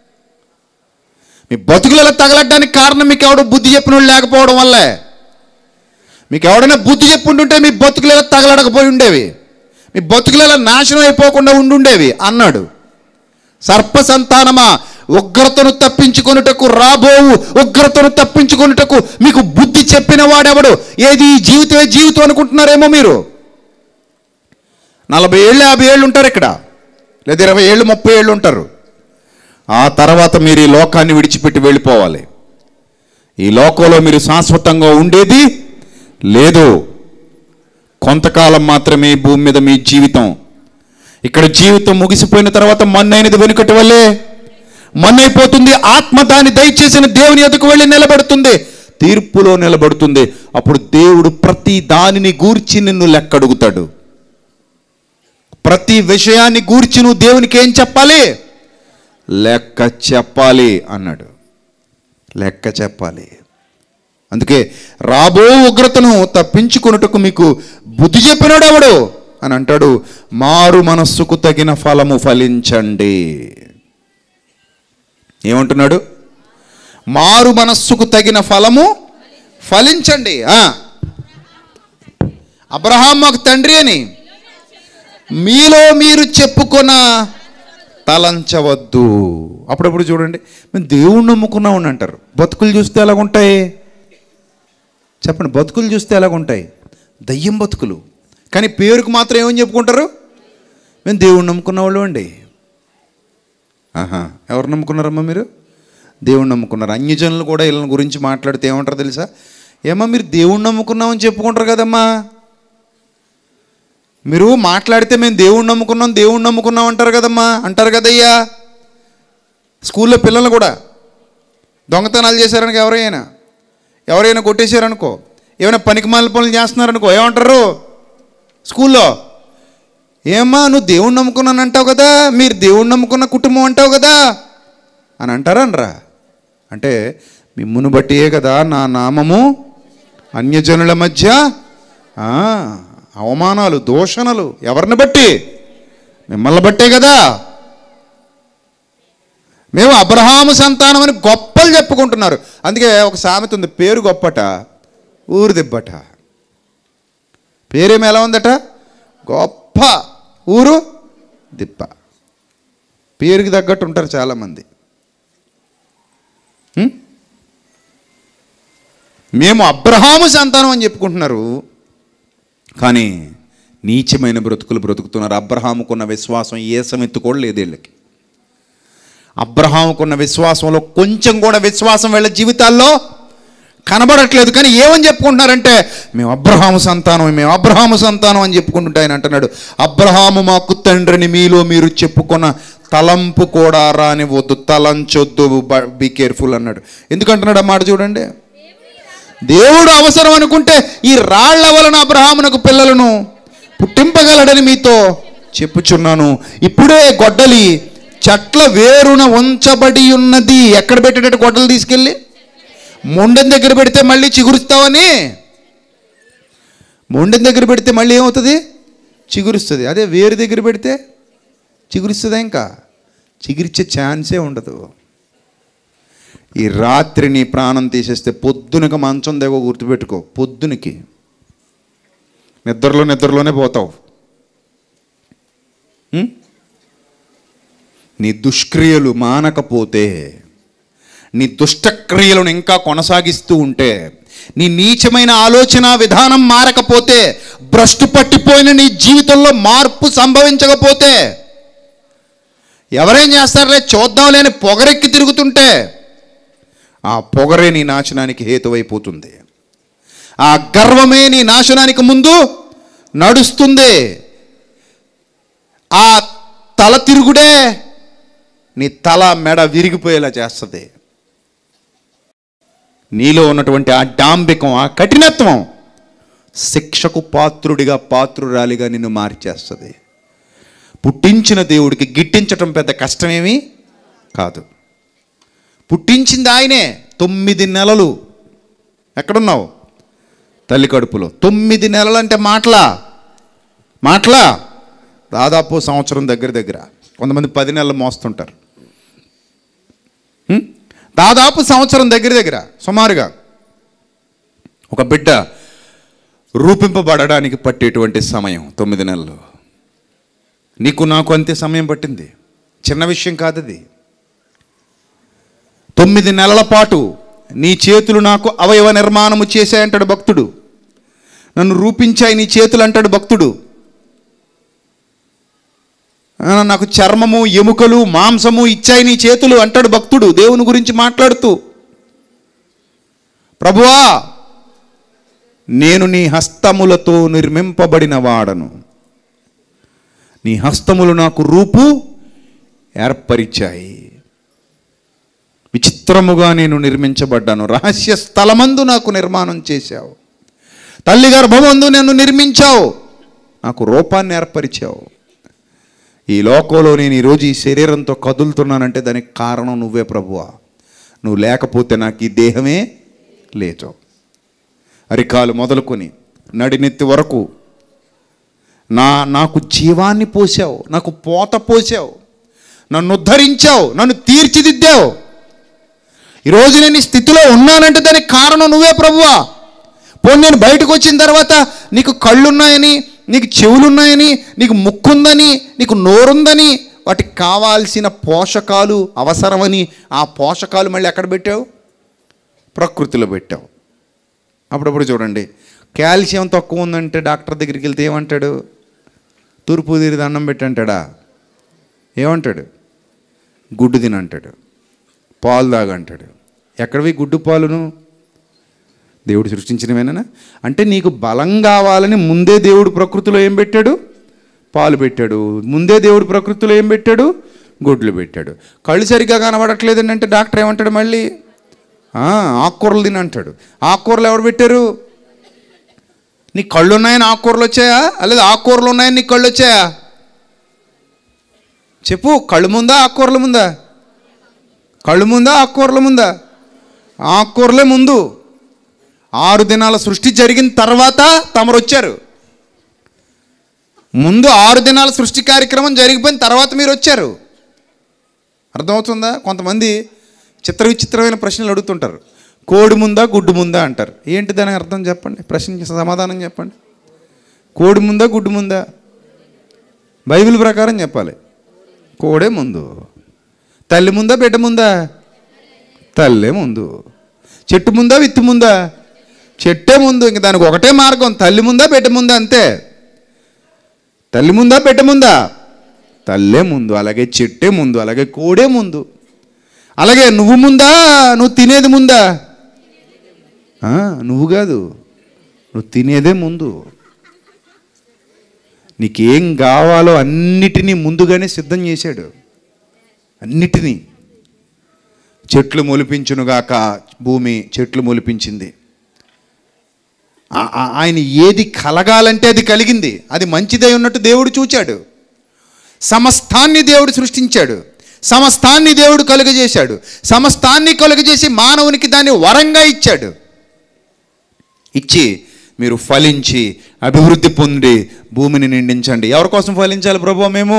మీ బతుకులు ఎలా తగలడ్డానికి కారణం మీకు ఎవడు బుద్ధి చెప్పినోడు లేకపోవడం వల్లే మీకు ఎవడైనా బుద్ధి చెప్పుంటుంటే మీ బతుకులు ఎలా తగలడకపోయి ఉండేవి మీ బతుకులు ఎలా నాశనం అయిపోకుండా ఉండుండేవి అన్నాడు సర్ప సంతానమా ఉగ్రతను తప్పించుకొనుటకు రాబోవు ఉగ్రతను తప్పించుకొనుటకు మీకు బుద్ధి చెప్పిన వాడెవడు ఏది ఈ జీవితమే జీవితం అనుకుంటున్నారేమో మీరు నలభై ఏళ్ళు యాభై ఏళ్ళు ఉంటారు ఇక్కడ లేదా ఇరవై ఏళ్ళు ముప్పై ఏళ్ళు ఉంటారు ఆ తర్వాత మీరు ఈ లోకాన్ని విడిచిపెట్టి వెళ్ళిపోవాలి ఈ లోకంలో మీరు శాశ్వతంగా ఉండేది లేదు కొంతకాలం మాత్రమే ఈ భూమి మీద మీ జీవితం ఇక్కడ జీవితం ముగిసిపోయిన తర్వాత మన్నైనది వెనుకటి వల్లే మన్నైపోతుంది ఆత్మ దాన్ని దయచేసిన దేవుని ఎదుకు వెళ్ళి నిలబడుతుంది తీర్పులో నిలబడుతుంది అప్పుడు దేవుడు ప్రతి దానిని గూర్చి నిన్ను లెక్కడుగుతాడు ప్రతి విషయాన్ని గూర్చి నువ్వు దేవునికి ఏం చెప్పాలి లెక్క చెప్పాలి అన్నాడు లెక్క చెప్పాలి అందుకే రాబో ఉగ్రతను తప్పించుకొనుటకు మీకు బుద్ధి చెప్పినాడు ఎవడు అని అంటాడు మారు మనస్సుకు తగిన ఫలము ఫలించండి ఏమంటున్నాడు మారు మనస్సుకు తగిన ఫలము ఫలించండి ఆ. అబ్రహాం మాకు తండ్రి అని మీలో మీరు చెప్పుకొన తలంచవద్దు అప్పుడప్పుడు చూడండి మేము దేవుణ్ణి నమ్ముకున్నామని అంటారు బతుకులు చూస్తే ఎలాగుంటాయి చెప్పండి బతుకులు చూస్తే ఎలాగుంటాయి దయ్యం బతుకులు కానీ పేరుకు మాత్రం ఏమని చెప్పుకుంటారు మేము దేవుణ్ణి నమ్ముకున్న వాళ్ళు అండి ఆహా ఎవరు నమ్ముకున్నారమ్మా మీరు దేవుణ్ణి నమ్ముకున్నారు అన్యజనులు కూడా వీళ్ళని గురించి మాట్లాడితే ఏమంటారు తెలుసా ఏమా మీరు దేవుణ్ణి నమ్ముకున్నామని చెప్పుకుంటారు కదమ్మా మీరు మాట్లాడితే మేము దేవుణ్ణి నమ్ముకున్నాం దేవుణ్ణి నమ్ముకున్నాం అంటారు కదమ్మా అంటారు కదయ్యా స్కూల్లో పిల్లలు కూడా దొంగతనాలు చేశారనుకో ఎవరైనా ఎవరైనా కొట్టేశారనుకో ఏమైనా పనికిమాల పనులు చేస్తున్నారనుకో ఏమంటారు స్కూల్లో ఏమ్మా నువ్వు దేవుణ్ణి నమ్ముకున్నాను అంటావు కదా మీరు దేవుణ్ణి నమ్ముకున్న కుటుంబం అంటావు కదా అని అంటారా అనరా అంటే మిమ్మును బట్టియే కదా నా నామము అన్యజనుల మధ్య ఆ, అవమానాలు దూషణలు ఎవరిని బట్టి మిమ్మల్ని బట్టే కదా మేము అబ్రహాము సంతానం అని గొప్పలు చెప్పుకుంటున్నారు అందుకే ఒక సామెత ఉంది పేరు గొప్పట ఊరు దిబ్బట పేరేమి ఎలా ఉందట గొప్ప ఊరు దిబ్బ పేరుకి తగ్గట్టు ఉంటారు చాలామంది హ్మ్? మేము అబ్రహాము సంతానం అని చెప్పుకుంటున్నారు కానీ నీచమైన బ్రతుకులు బ్రతుకుతున్నారు అబ్రహాముకున్న విశ్వాసం ఏ సమెత్తు కూడా లేదు వీళ్ళకి అబ్రహాముకున్న విశ్వాసంలో కొంచెం కూడా విశ్వాసం వీళ్ళ జీవితాల్లో కనబడట్లేదు కానీ ఏమని చెప్పుకుంటున్నారంటే మేము అబ్రహాము సంతానం మేము అబ్రహాము సంతానం అని చెప్పుకుంటుంటే ఆయన అంటున్నాడు అబ్రహాము మాకు తండ్రిని మీలో మీరు చెప్పుకున్న తలంపు కూడా రానివద్దు తలంచొద్దు బీ కేర్ఫుల్ అన్నాడు ఎందుకంటున్నాడు ఆ మాట చూడండి దేవుడు అవసరం అనుకుంటే ఈ రాళ్ల వలన అబ్రహామునకు పిల్లలను పుట్టింపగలడని మీతో చెప్పుచున్నాను ఇప్పుడే గొడ్డలి చెట్ల వేరున ఉంచబడి ఉన్నది ఎక్కడ పెట్టేటట్టు గొడ్డలు తీసుకెళ్ళి మొండెం దగ్గర పెడితే మళ్ళీ చిగురుస్తావని మొండెం దగ్గర పెడితే మళ్ళీ ఏమవుతుంది చిగురుస్తుంది అదే వేరు దగ్గర పెడితే చిగురుస్తుందా ఇంకా చిగురిచ్చే ఛాన్సే ఉండదు ఈ రాత్రి నీ ప్రాణం తీసేస్తే పొద్దునక మంచం దగ్గర గుర్తుపెట్టుకో పొద్దునకి నిద్రలో నిద్రలోనే పోతావు ఉం? నీ దుష్క్రియలు మానకపోతే నీ దుష్టక్రియలను ఇంకా కొనసాగిస్తూ ఉంటే నీ నీచమైన ఆలోచన విధానం మారకపోతే భ్రష్టు పట్టిపోయిన నీ జీవితంలో మార్పు సంభవించకపోతే ఎవరేం చేస్తారులే చూద్దాం లేని పొగరెక్కి తిరుగుతుంటే ఆ పొగరే నీ నాశనానికి హేతువైపోతుంది ఆ గర్వమే నీ నాశనానికి ముందు నడుస్తుంది ఆ తల తిరుగుడే నీ తల మెడ విరిగిపోయేలా చేస్తుంది నీలో ఉన్నటువంటి ఆ డాంబికం ఆ కఠినత్వం శిక్షకు పాత్రుడిగా పాత్రురాలిగా నిన్ను మార్చేస్తుంది పుట్టించిన దేవుడికి గిట్టించటం పెద్ద కష్టమేమీ కాదు పుట్టించింది ఆయనే తొమ్మిది నెలలు ఎక్కడున్నావు తల్లి కడుపులో తొమ్మిది నెలలు అంటే మాటలా మాటలా దాదాపు సంవత్సరం దగ్గర దగ్గర కొంతమంది పది నెలలు మోస్తుంటారు హ్మ్? దాదాపు సంవత్సరం దగ్గర దగ్గర సుమారుగా ఒక బిడ్డ రూపింపబడడానికి పట్టేటువంటి సమయం తొమ్మిది నెలలు నీకు నాకు అంతే సమయం పట్టింది చిన్న విషయం కాదు అది తొమ్మిది నెలల పాటు నీ చేతులు నాకు అవయవ నిర్మాణము చేశాయంటాడు భక్తుడు నన్ను రూపించాయి నీ చేతులు అంటాడు భక్తుడు ఆ, నాకు చర్మము ఎముకలు మాంసము ఇచ్చాయి నీ చేతులు అంటాడు భక్తుడు దేవుని గురించి మాట్లాడుతూ ప్రభువా నేను నీ హస్తములతో నిర్మింపబడిన వాడను నీ హస్తములు నాకు రూపు ఏర్పరిచాయి విచిత్రముగా నేను నిర్మించబడ్డాను రహస్య స్థలమందు నాకు నిర్మాణం చేశావు తల్లి గర్భమందు నన్ను నిర్మించావు నాకు రూపాన్ని ఏర్పరిచావు ఈ లోకంలో నేను ఈరోజు ఈ శరీరంతో కదులుతున్నానంటే దానికి కారణం నువ్వే ప్రభువా నువ్వు లేకపోతే నాకు ఈ దేహమే లేదు అరికాలు మొదలుకొని నడినెత్తి వరకు నా నాకు జీవాన్ని పోసావు నాకు పోత పోసావు నన్ను ఉద్ధరించావు నన్ను తీర్చిదిద్దావు ఈరోజు నేను ఈ స్థితిలో ఉన్నానంటే దానికి కారణం నువ్వే ప్రభువా పోనీ నేను బయటకు వచ్చిన తర్వాత నీకు కళ్ళున్నాయని నీకు చెవులున్నాయని నీకు ముక్కుందని నీకు నోరుందని వాటికి కావాల్సిన పోషకాలు అవసరమని ఆ పోషకాలు మళ్ళీ ఎక్కడ పెట్టావు ప్రకృతిలో పెట్టావు అప్పుడప్పుడు చూడండి కాల్షియం తక్కువ ఉందంటే డాక్టర్ దగ్గరికి వెళ్తే ఏమంటాడు తూర్పు తీరి దండం పెట్టి అంటాడా ఏమంటాడు గుడ్డు తిని అంటాడు పాలు తాగంటాడు ఎక్కడవి గుడ్డు పాలును దేవుడు సృష్టించినవేనా అంటే నీకు బలం కావాలని ముందే దేవుడు ప్రకృతిలో ఏం పెట్టాడు పాలు పెట్టాడు ముందే దేవుడు ప్రకృతిలో ఏం పెట్టాడు గుడ్లు పెట్టాడు కళ్ళు సరిగ్గా కనబడట్లేదండి అంటే డాక్టర్ ఏమంటాడు మళ్ళీ "ఆ, ఆకుకూరలు తిని అంటాడు ఆకుకూరలు ఎవరు పెట్టారు నీ కళ్ళు ఉన్నాయని ఆకుకూరలు వచ్చాయా లేదా ఆకుకూరలు ఉన్నాయని నీ కళ్ళు వచ్చాయా చెప్పు కళ్ళు ముందా ఆకుకూరల ముందా కళ్ళు ముందా ఆకుకూరల ముందా ఆకుకూరలే ముందు ఆరు దినాల సృష్టి జరిగిన తర్వాత తమరు వచ్చారు ముందు ఆరు దినాల సృష్టి కార్యక్రమం జరిగిపోయిన తర్వాత మీరు వచ్చారు అర్థమవుతుందా కొంతమంది చిత్ర విచిత్రమైన ప్రశ్నలు అడుగుతుంటారు కోడి ముందా గుడ్డు ముందా అంటారు ఏంటి దానికి అర్థం చెప్పండి ప్రశ్నకి సమాధానం చెప్పండి కోడి ముందా గుడ్డు ముందా బైబిల్ ప్రకారం చెప్పాలి కోడే ముందు తల్లి ముందా బిడ్డ ముందా తల్లే ముందు చెట్టు ముందా విత్తు ముందా చెట్టే ముందు ఇంక దానికి ఒకటే మార్గం తల్లి ముందా బిడ్డ ముందా అంతే తల్లి ముందా బిడ్డ ముందా తల్లే ముందు అలాగే చెట్టే ముందు అలాగే కోడే ముందు అలాగే నువ్వు ముందా నువ్వు తినేది ముందా ఆ, నువ్వు కాదు నువ్వు తినేదే ముందు నీకేం కావాలో అన్నిటినీ ముందుగానే సిద్ధం చేశాడు అన్నిటినీ చెట్లు మొలిపించునుగాక భూమి చెట్లు మొలిపించింది ఆ- ఆ- ఆయన ఏది కలగాలంటే అది కలిగింది అది మంచిదై ఉన్నట్టు దేవుడు చూచాడు సమస్తాన్ని దేవుడు సృష్టించాడు సమస్తాన్ని దేవుడు కలుగజేశాడు సమస్తాన్ని కలుగజేసి మానవునికి దాన్ని వరంగా ఇచ్చాడు ఇచ్చి మీరు ఫలించి అభివృద్ధి పొంది భూమిని నిండించండి ఎవరి కోసం ఫలించాలి ప్రభు మేము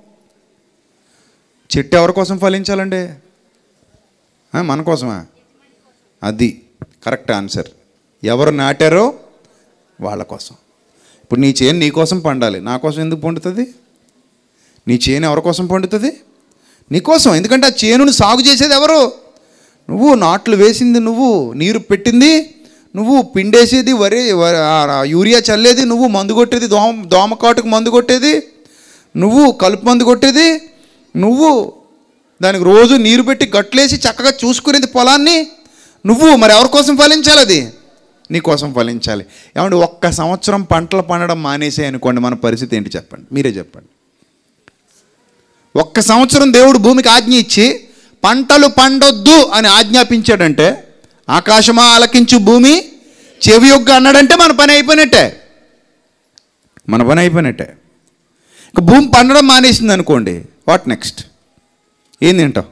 చెట్టు ఎవరి కోసం ఫలించాలండి ఆ, మన కోసమా అది కరెక్ట్ ఆన్సర్ ఎవరు నాటారో వాళ్ళ కోసం ఇప్పుడు నీ చేను నీ కోసం పండాలి నా కోసం ఎందుకు పండుతుంది నీ చేను ఎవరి కోసం పండుతుంది నీ కోసం ఎందుకంటే ఆ చేనును సాగు చేసేది ఎవరు నువ్వు నాట్లు వేసింది నువ్వు నీరు పెట్టింది నువ్వు పిండేసేది వరి వ- ఆ, ఆ, యూరియా చల్లేది నువ్వు మందు కొట్టేది దోమ దోమకాటుకు మందు కొట్టేది నువ్వు కలుపు మందు కొట్టేది నువ్వు దానికి రోజు నీరు పెట్టి గట్లేసి చక్కగా చూసుకునేది పొలాన్ని నువ్వు మరి ఎవరి కోసం ఫలించాలి అది నీ కోసం ఫలించాలి ఏమంటే ఒక్క సంవత్సరం పంటలు పండడం మానేసే అనుకోండి మన పరిస్థితి ఏంటి చెప్పండి మీరే చెప్పండి ఒక్క సంవత్సరం దేవుడు భూమికి ఆజ్ఞ ఇచ్చి పంటలు పండొద్దు అని ఆజ్ఞాపించాడంటే ఆకాశమా ఆలకించు భూమి చెవి యొగ్గ అన్నాడంటే మన పని అయిపోయినట్టే మన పని అయిపోయినట్టే ఇక భూమి పండడం మానేసింది అనుకోండి వాట్ నెక్స్ట్ ఏం తింటావు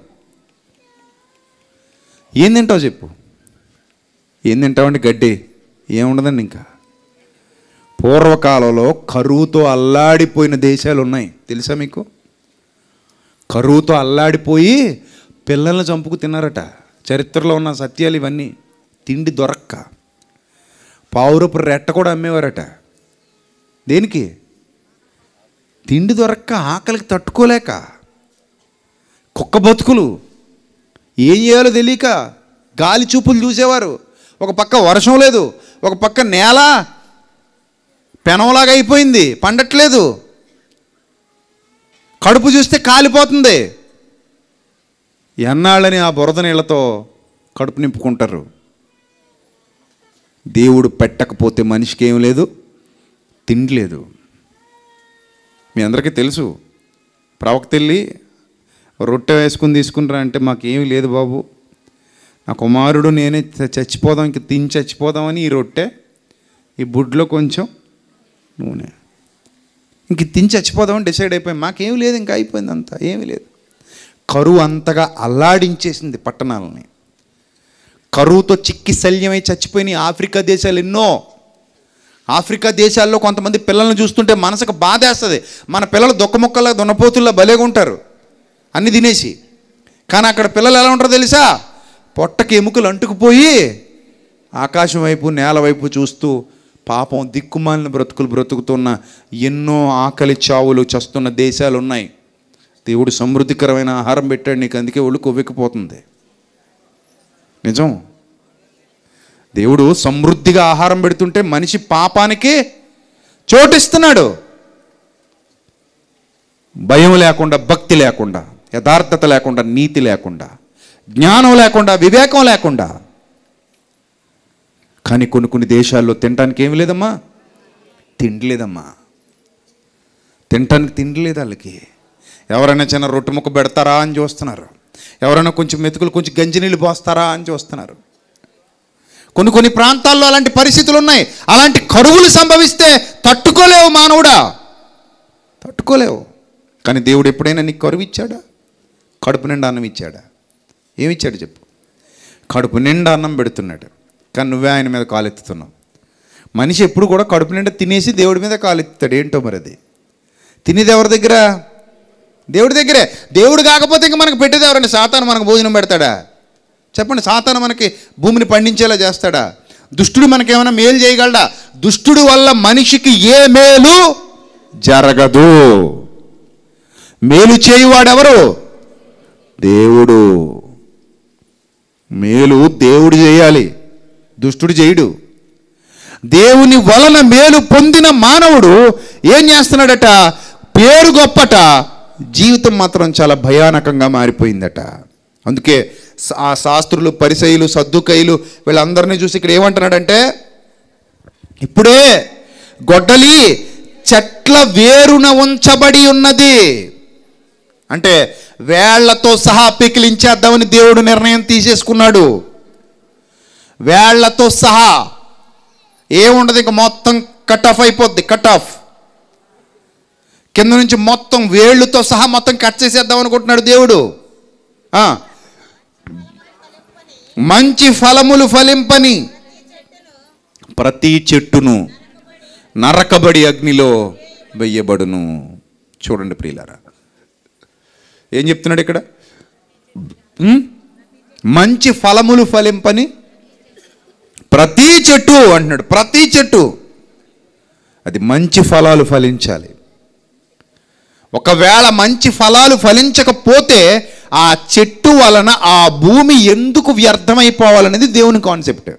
ఏం తింటావు చెప్పు ఏం తింటావండి గడ్డి ఏముండదండి ఇంకా పూర్వకాలంలో కరువుతో అల్లాడిపోయిన దేశాలు ఉన్నాయి తెలుసా మీకు కరువుతో అల్లాడిపోయి పిల్లల్ని చంపుకు తిన్నారట చరిత్రలో ఉన్న సత్యాలు ఇవన్నీ తిండి దొరక్క పావురపు రెట్ట కూడా అమ్మేవారట దేనికి తిండి దొరక్క ఆకలికి తట్టుకోలేక కుక్క బతుకులు ఏం చేయాలో తెలియక గాలి చూపులు చూసేవారు ఒక పక్క వర్షం లేదు ఒక పక్క నేల పెనంలాగా అయిపోయింది పండట్లేదు కడుపు చూస్తే కాలిపోతుంది ఎన్నాళ్ళని ఆ బురద నీళ్ళతో కడుపు నింపుకుంటారు దేవుడు పెట్టకపోతే మనిషికి ఏం లేదు తిండి లేదు మీ అందరికీ తెలుసు ప్రవక్త వెళ్ళి రొట్టె వేసుకుని తీసుకున్నారా అంటే మాకేమీ లేదు బాబు నా కుమారుడు నేనే చ- చచ్చిపోదాం ఇంక తిని చచ్చిపోదామని ఈ రొట్టె ఈ బుడ్లో కొంచెం నూనె ఇంక తిని చచ్చిపోదామని డిసైడ్ అయిపోయింది మాకేం లేదు ఇంకా అయిపోయింది అంతా ఏమీ లేదు కరువు అంతగా అల్లాడించేసింది పట్టణాలని కరువుతో చిక్కి శల్యమై చచ్చిపోయిన ఆఫ్రికా దేశాలు ఎన్నో ఆఫ్రికా దేశాల్లో కొంతమంది పిల్లల్ని చూస్తుంటే మనసుకు బాధేస్తుంది మన పిల్లలు దుఃఖముక్కల్లా దున్నపోతుల్లో భలేగా ఉంటారు అన్ని తినేసి కానీ అక్కడ పిల్లలు ఎలా ఉంటారో తెలుసా పొట్టకి ఎముకలు అంటుకుపోయి ఆకాశం వైపు నేల వైపు చూస్తూ పాపం దిక్కుమాలిన బ్రతుకులు బ్రతుకుతున్న ఎన్నో ఆకలి చావులు చస్తున్న దేశాలు ఉన్నాయి దేవుడు సమృద్ధికరమైన ఆహారం పెట్టాడు నీకు అందుకే ఒళ్ళు కొవ్వెక్కిపోతుంది నిజం దేవుడు సమృద్ధిగా ఆహారం పెడుతుంటే మనిషి పాపానికి చోటిస్తున్నాడు భయం లేకుండా భక్తి లేకుండా యథార్థత లేకుండా నీతి లేకుండా జ్ఞానం లేకుండా వివేకం లేకుండా కానీ కొన్ని కొన్ని దేశాల్లో తినడానికి ఏమి లేదమ్మా తిండి లేదమ్మా తినటానికి తిండి లేదు వాళ్ళకి ఎవరైనా చిన్న రొట్టె ముక్క పెడతారా అని చూస్తున్నారు ఎవరైనా కొంచెం మెతుకులు కొంచెం గంజి నీళ్ళు పోస్తారా అని చూస్తున్నారు కొన్ని కొన్ని ప్రాంతాల్లో అలాంటి పరిస్థితులు ఉన్నాయి అలాంటి కరువులు సంభవిస్తే తట్టుకోలేవు మానవుడా తట్టుకోలేవు కానీ దేవుడు ఎప్పుడైనా నీకు కరువు ఇచ్చాడా కడుపు నిండా అన్నం ఇచ్చాడా ఏమిచ్చాడు చెప్పు కడుపు నిండా అన్నం పెడుతున్నాడు కానీ నువ్వే ఆయన మీద కాలెత్తుతున్నావు మనిషి ఎప్పుడు కూడా కడుపు నిండా తినేసి దేవుడి మీద కాలెత్తుతాడు ఏంటో మరి అది తినేది ఎవరి దగ్గర దేవుడి దగ్గరే దేవుడు కాకపోతే ఇంక మనకు పెట్టేది ఎవరండి సాతాను మనకు భోజనం పెడతాడా చెప్పండి సాతాను మనకి భూమిని పండించేలా చేస్తాడా దుష్టుడు మనకేమైనా మేలు చేయగలడా దుష్టుడు వల్ల మనిషికి ఏ మేలు జరగదు మేలు చేయువాడెవరు దేవుడు మేలు దేవుడు చేయాలి దుష్టుడు చేయడు దేవుని వలన మేలు పొందిన మానవుడు ఏం చేస్తున్నాడట పేరు గొప్పట జీవితం మాత్రం చాలా భయానకంగా మారిపోయిందట అందుకే స- ఆ శాస్త్రులు పరిసయులు సద్దుకైలు వీళ్ళందరినీ చూసి ఇక్కడ ఏమంటున్నాడంటే ఇప్పుడే గొడ్డలి చెట్ల వేరున ఉంచబడి ఉన్నది అంటే వేళ్లతో సహా పికిలించేద్దామని దేవుడు నిర్ణయం తీసేసుకున్నాడు వేళ్లతో సహా ఏముండదు ఇంక మొత్తం కట్ ఆఫ్ అయిపోద్ది కట్ ఆఫ్ కింద నుంచి మొత్తం వేళ్ళుతో సహా మొత్తం కట్ చేసేద్దాం అనుకుంటున్నాడు దేవుడు ఆ. మంచి ఫలములు ఫలింపని ప్రతి చెట్టును నరకబడి అగ్నిలో వెయ్యబడును చూడండి ప్రియులారా ఏం చెప్తున్నాడు ఇక్కడ ఉం? మంచి ఫలములు ఫలింపని ప్రతి చెట్టు అంటున్నాడు ప్రతి చెట్టు అది మంచి ఫలాలు ఫలించాలి ఒకవేళ మంచి ఫలాలు ఫలించకపోతే ఆ చెట్టు వలన ఆ భూమి ఎందుకు వ్యర్థమైపోవాలనేది దేవుని కాన్సెప్ట్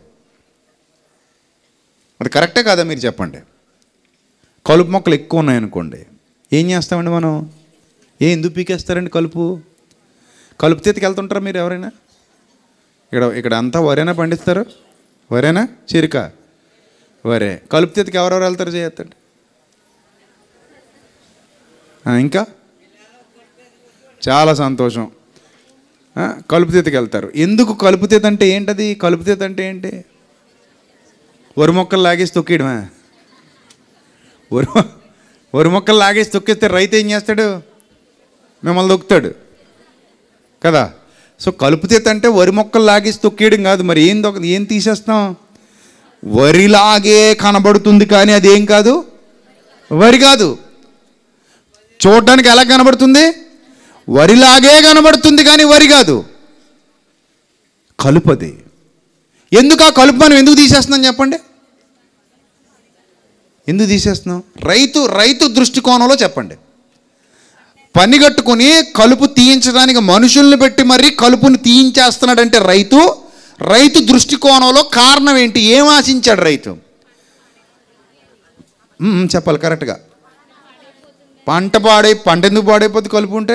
అది కరెక్టే కాదా మీరు చెప్పండి కలుపు మొక్కలు ఎక్కువ ఉన్నాయనుకోండి ఏం చేస్తామండి మనం ఏ ఎందుకు పీకేస్తారండి కలుపు కలుపు తీతకి వెళ్తుంటారా మీరు ఎవరైనా ఇక్కడ ఇక్కడ అంతా వరేనా పండిస్తారు వరేనా చిరుక వరే కలుపు తీతకి ఎవరెవరు వెళ్తారు చేయొద్దండి ఆ, ఇంకా చాలా సంతోషం ఆ, కలుపు తీతకి వెళ్తారు ఎందుకు కలుపు తీత అంటే ఏంటది కలుపు తీత అంటే ఏంటి వరి మొక్కలు లాగేసి తొక్కేయడమా వరి మొ- వరి మొక్కలు లాగేసి తొక్కేస్తే రైతు ఏం చేస్తాడు మిమ్మల్ని దొక్కుతాడు కదా సో కలుపు తీత అంటే వరి మొక్కలు లాగేసి తొక్కేయడం కాదు మరి ఏం దొక్క ఏం తీసేస్తాం వరిలాగే కనబడుతుంది కానీ అదేం కాదు వరి కాదు చూడడానికి ఎలా కనబడుతుంది వరిలాగే కనబడుతుంది కానీ వరి కాదు కలుపది ఎందుకు ఆ కలుపు మనం ఎందుకు తీసేస్తున్నాం చెప్పండి ఎందుకు తీసేస్తున్నాం రైతు రైతు దృష్టికోణంలో చెప్పండి పని కట్టుకుని కలుపు తీయించడానికి మనుషుల్ని పెట్టి మరీ కలుపుని తీయించేస్తున్నాడంటే రైతు రైతు దృష్టికోణంలో కారణం ఏంటి ఏం ఆశించాడు రైతు మ్మ్, చెప్పాలి కరెక్ట్గా పంట పాడై పంట ఎందుకు పాడైపోతుంది కలుపు ఉంటే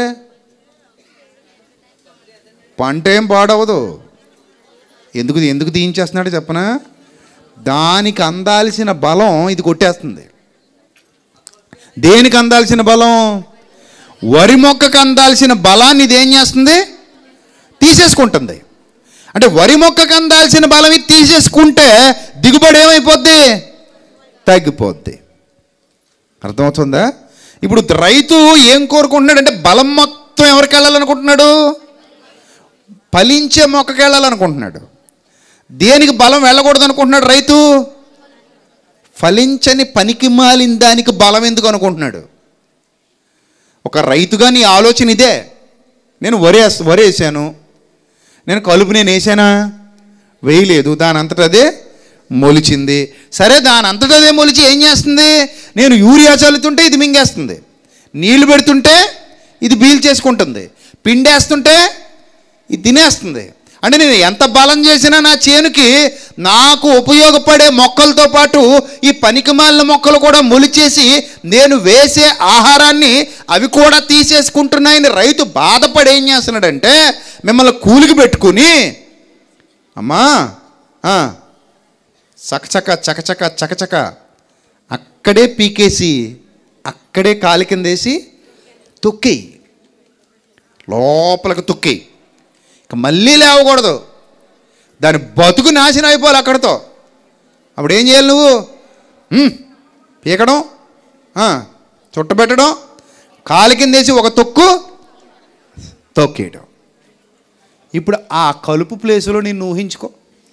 పంట ఏం పాడవదు ఎందుకు ఎందుకు తీయించేస్తున్నాడు చెప్పనా దానికి అందాల్సిన బలం ఇది కొట్టేస్తుంది దేనికి అందాల్సిన బలం వరి మొక్కకు అందాల్సిన బలాన్ని ఇది ఏం చేస్తుంది తీసేసుకుంటుంది అంటే వరి మొక్కకు అందాల్సిన బలం ఇది తీసేసుకుంటే దిగుబడి ఏమైపోద్ది తగ్గిపోద్ది అర్థమవుతుందా ఇప్పుడు రైతు ఏం కోరుకుంటున్నాడు అంటే బలం మొత్తం ఎవరికి వెళ్ళాలనుకుంటున్నాడు ఫలించే మొక్కకి వెళ్ళాలనుకుంటున్నాడు దేనికి బలం వెళ్ళకూడదు అనుకుంటున్నాడు రైతు ఫలించని పనికి మాలిన దానికి బలం ఎందుకు అనుకుంటున్నాడు ఒక రైతుగా నీ ఆలోచన ఇదే నేను వరి వరి వేసాను నేను కలుపు నేను వేసానా వేయలేదు దాని అంతటా అదే మొలిచింది సరే దాని అంతటా అదే మొలిచి ఏం చేస్తుంది నేను యూరియా చల్లుతుంటే ఇది మింగేస్తుంది నీళ్లు పెడుతుంటే ఇది బీల్ చేసుకుంటుంది పిండేస్తుంటే ఇది తినేస్తుంది అంటే నేను ఎంత బలం చేసినా నా చేనుకి నాకు ఉపయోగపడే మొక్కలతో పాటు ఈ పనికిమాలిన మొక్కలు కూడా మొలిచేసి నేను వేసే ఆహారాన్ని అవి కూడా తీసేసుకుంటున్నాయని రైతు బాధపడి ఏం చేస్తున్నాడంటే మిమ్మల్ని కూలికి పెట్టుకుని అమ్మా ఆ, చకచక చకచక చకచక అక్కడే పీకేసి అక్కడే కాలి కిందేసి తొక్కేయి లోపలికి తొక్కేయి ఇక మళ్ళీ లేవకూడదు దాని బతుకు నాశనం అయిపోవాలి అక్కడితో అప్పుడు ఏం చేయాలి నువ్వు ఉమ్, పీకడం ఆ, చుట్టబెట్టడం కాలి కిందేసి ఒక తొక్కు తొక్కేయడం ఇప్పుడు ఆ కలుపు ప్లేసులో నిన్ను ఊహించుకో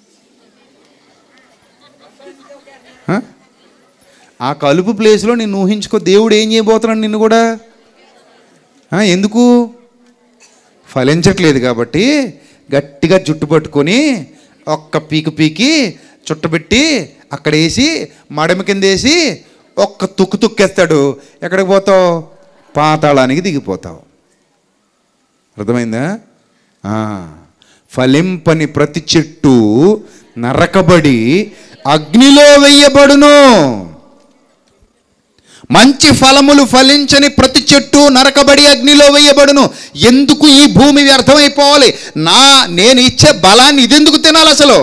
ఆ? ఆ కలుపు ప్లేస్లో నిన్ను ఊహించుకో దేవుడు ఏం చేయబోతున్నాడు నిన్ను కూడా ఆ, ఎందుకు ఫలించట్లేదు కాబట్టి గట్టిగా జుట్టు పట్టుకొని ఒక్క పీకి పీకి చుట్టబెట్టి అక్కడ వేసి మడమ కింద వేసి ఒక్క తుక్కు తుక్కేస్తాడు ఎక్కడికి పోతావు పాతాళానికి దిగిపోతావు అర్థమైందా ఆ, ఫలింపని ప్రతి చెట్టు నరకబడి అగ్నిలో వెయ్యబడును మంచి ఫలములు ఫలించని ప్రతి చెట్టు నరకబడి అగ్నిలో వేయబడును ఎందుకు ఈ భూమి వ్యర్థమైపోవాలి నా నేను ఇచ్చే బలాన్ని ఇదెందుకు తినాలి అసలు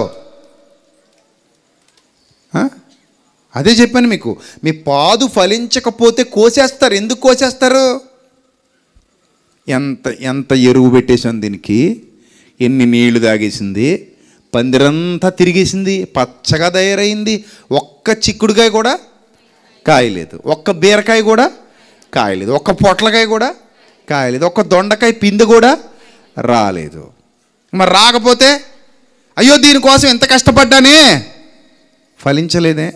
ఆ? అదే చెప్పాను మీకు మీ పాదు ఫలించకపోతే కోసేస్తారు ఎందుకు కోసేస్తారు ఎంత ఎంత ఎరువు పెట్టేసాను దీనికి ఎన్ని నీళ్లు తాగేసింది పందిరంతా తిరిగేసింది పచ్చగా తయారైంది ఒక్క చిక్కుడుకాయ కూడా కాయలేదు ఒక్క బీరకాయ కూడా కాయలేదు ఒక్క పొట్లకాయ కూడా కాయలేదు ఒక్క దొండకాయ పిండి కూడా రాలేదు మరి రాకపోతే అయ్యో దీనికోసం ఎంత కష్టపడ్డానే ఫలించలేదే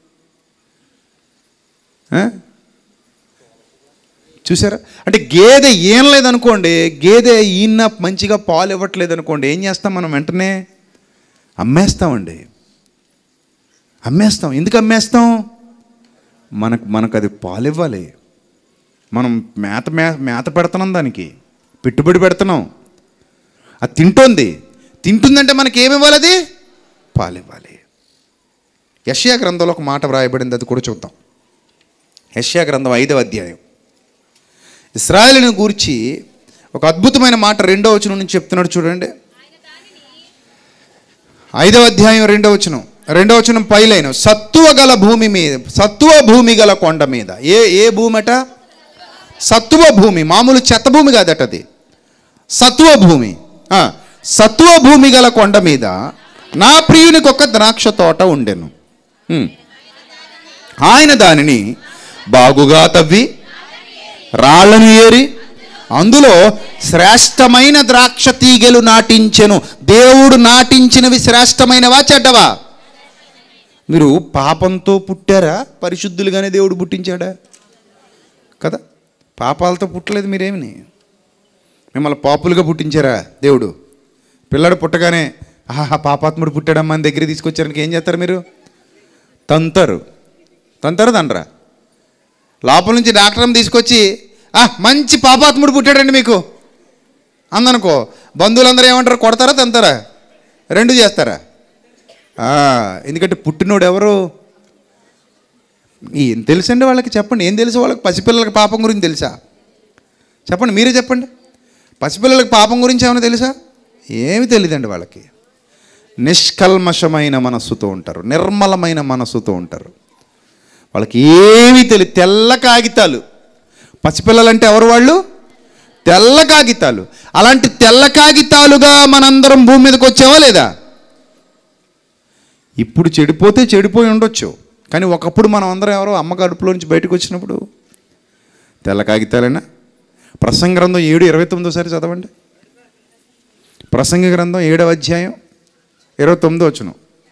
ఆ? చూసారా అంటే గేదె ఏం లేదనుకోండి గేదె ఈయన మంచిగా పాలు ఇవ్వట్లేదు అనుకోండి ఏం చేస్తాం మనం వెంటనే అమ్మేస్తామండి అమ్మేస్తాం ఎందుకు అమ్మేస్తాం మనకు మనకు అది పాలు ఇవ్వాలి మనం మేత మే మేత పెడుతున్నాం దానికి పెట్టుబడి పెడుతున్నాం అది తింటోంది తింటుందంటే మనకి ఏమి ఇవ్వాలి అది పాలు ఇవ్వాలి యష్యా గ్రంథంలో ఒక మాట వ్రాయబడింది అది కూడా చూద్దాం యష్యా గ్రంథం ఐదవ అధ్యాయం ఇస్రాయలుని గూర్చి ఒక అద్భుతమైన మాట రెండో వచనం నుంచి చెప్తున్నాడు చూడండి ఐదవ అధ్యాయం రెండో వచనం రెండో వచనం పైలైన సత్తువ గల భూమి మీద సత్తువ భూమి గల కొండ మీద ఏ ఏ భూమి అట సత్తువ భూమి మామూలు చెత్త భూమి కాదట అది సత్తువ భూమి ఆ, సత్తువ భూమి గల కొండ మీద నా ప్రియునికి ఒక ద్రాక్ష తోట ఉండెను ఉమ్. ఆయన దానిని బాగుగా తవ్వి రాళ్లను ఏరి అందులో శ్రేష్టమైన ద్రాక్ష తీగెలు నాటించెను దేవుడు నాటించినవి శ్రేష్టమైనవా చెడ్డవా మీరు పాపంతో పుట్టారా పరిశుద్ధులుగానే దేవుడు పుట్టించాడా కదా పాపాలతో పుట్టలేదు మీరేమిని మిమ్మల్ని పాపులుగా పుట్టించారా దేవుడు పిల్లడు పుట్టగానే ఆహా పాపాత్ముడు పుట్టాడమ్మా అని దగ్గర తీసుకొచ్చారనికి ఏం చేస్తారు మీరు తంతారు తంతారు తండ్రా లోపల నుంచి డాక్టర్ని తీసుకొచ్చి ఆ మంచి పాపాత్ముడు పుట్టాడండి మీకు అందనుకో బంధువులందరూ ఏమంటారు కొడతారా తంతారా రెండు చేస్తారా ఆ, ఎందుకంటే పుట్టినోడు ఎవరు ఏం తెలుసండి వాళ్ళకి చెప్పండి ఏం తెలుసు వాళ్ళకి పసిపిల్లలకి పాపం గురించి తెలుసా చెప్పండి మీరే చెప్పండి పసిపిల్లలకి పాపం గురించి ఏమైనా తెలుసా ఏమి తెలియదండి వాళ్ళకి నిష్కల్మషమైన మనస్సుతో ఉంటారు నిర్మలమైన మనస్సుతో ఉంటారు వాళ్ళకి ఏమీ తెలియదు తెల్ల కాగితాలు పసిపిల్లలంటే ఎవరు వాళ్ళు తెల్ల కాగితాలు అలాంటి తెల్ల కాగితాలుగా మనందరం భూమి మీదకి వచ్చావా లేదా ఇప్పుడు చెడిపోతే చెడిపోయి ఉండొచ్చు కానీ ఒకప్పుడు మనం అందరం ఎవరో అమ్మ కడుపులో నుంచి బయటకు వచ్చినప్పుడు తెల్ల కాగితాలేనా ప్రసంగ గ్రంథం ఏడు ఇరవై తొమ్మిదోసారి చదవండి ప్రసంగ గ్రంథం ఏడవ అధ్యాయం ఇరవై తొమ్మిదో వచ్చును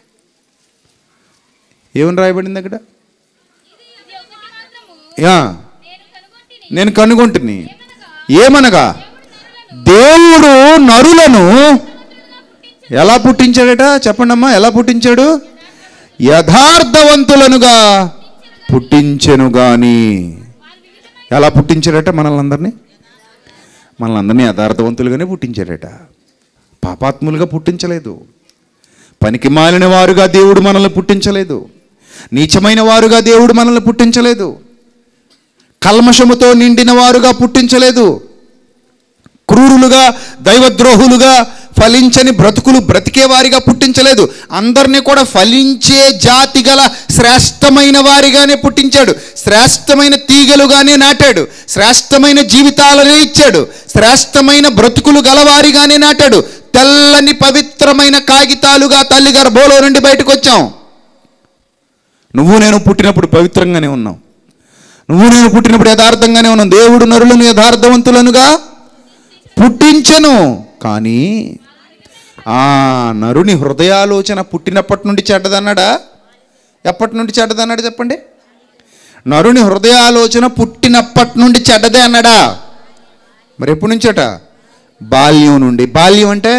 ఏమని రాయబడింది అక్కడ ఇది ఒకటి మాత్రము యా నేను కనుగొంటిని నేను కనుగొంటుని ఏమనగా దేవుడు నరులను ఎలా పుట్టించాడట చెప్పండి అమ్మా ఎలా పుట్టించాడు యథార్థవంతులనుగా పుట్టించెను గాని ఎలా పుట్టించాడట మనల్ని అందరినీ మనల్ని అందరినీ యథార్థవంతులుగానే పుట్టించాడట పాపాత్ములుగా పుట్టించలేదు పనికి మాలిన వారుగా దేవుడు మనల్ని పుట్టించలేదు నీచమైన వారుగా దేవుడు మనల్ని పుట్టించలేదు కల్మషముతో నిండిన వారుగా పుట్టించలేదు క్రూరులుగా దైవద్రోహులుగా ఫలించని బ్రతుకులు బ్రతికే వారిగా పుట్టించలేదు అందరినీ కూడా ఫలించే జాతి గల శ్రేష్టమైన వారిగానే పుట్టించాడు శ్రేష్టమైన తీగలుగానే నాటాడు శ్రేష్టమైన జీవితాలనే ఇచ్చాడు శ్రేష్టమైన బ్రతుకులు గలవారిగానే నాటాడు తెల్లని పవిత్రమైన కాగితాలుగా తల్లి గర్భంలో నుండి బయటకు వచ్చాం నువ్వు నేను పుట్టినప్పుడు పవిత్రంగానే ఉన్నావు నువ్వు నేను పుట్టినప్పుడు యథార్థంగానే ఉన్నాం దేవుడు నరులను యథార్థవంతులనుగా పుట్టించను కానీ ఆ నరుని హృదయాలోచన పుట్టినప్పటి నుండి చెడ్డదన్నాడా ఎప్పటి నుండి చెడ్డదన్నాడు చెప్పండి నరుని హృదయాలోచన పుట్టినప్పటి నుండి చెడ్డదే అన్నాడా మరి ఎప్పటి నుంచట బాల్యం నుండి బాల్యం అంటే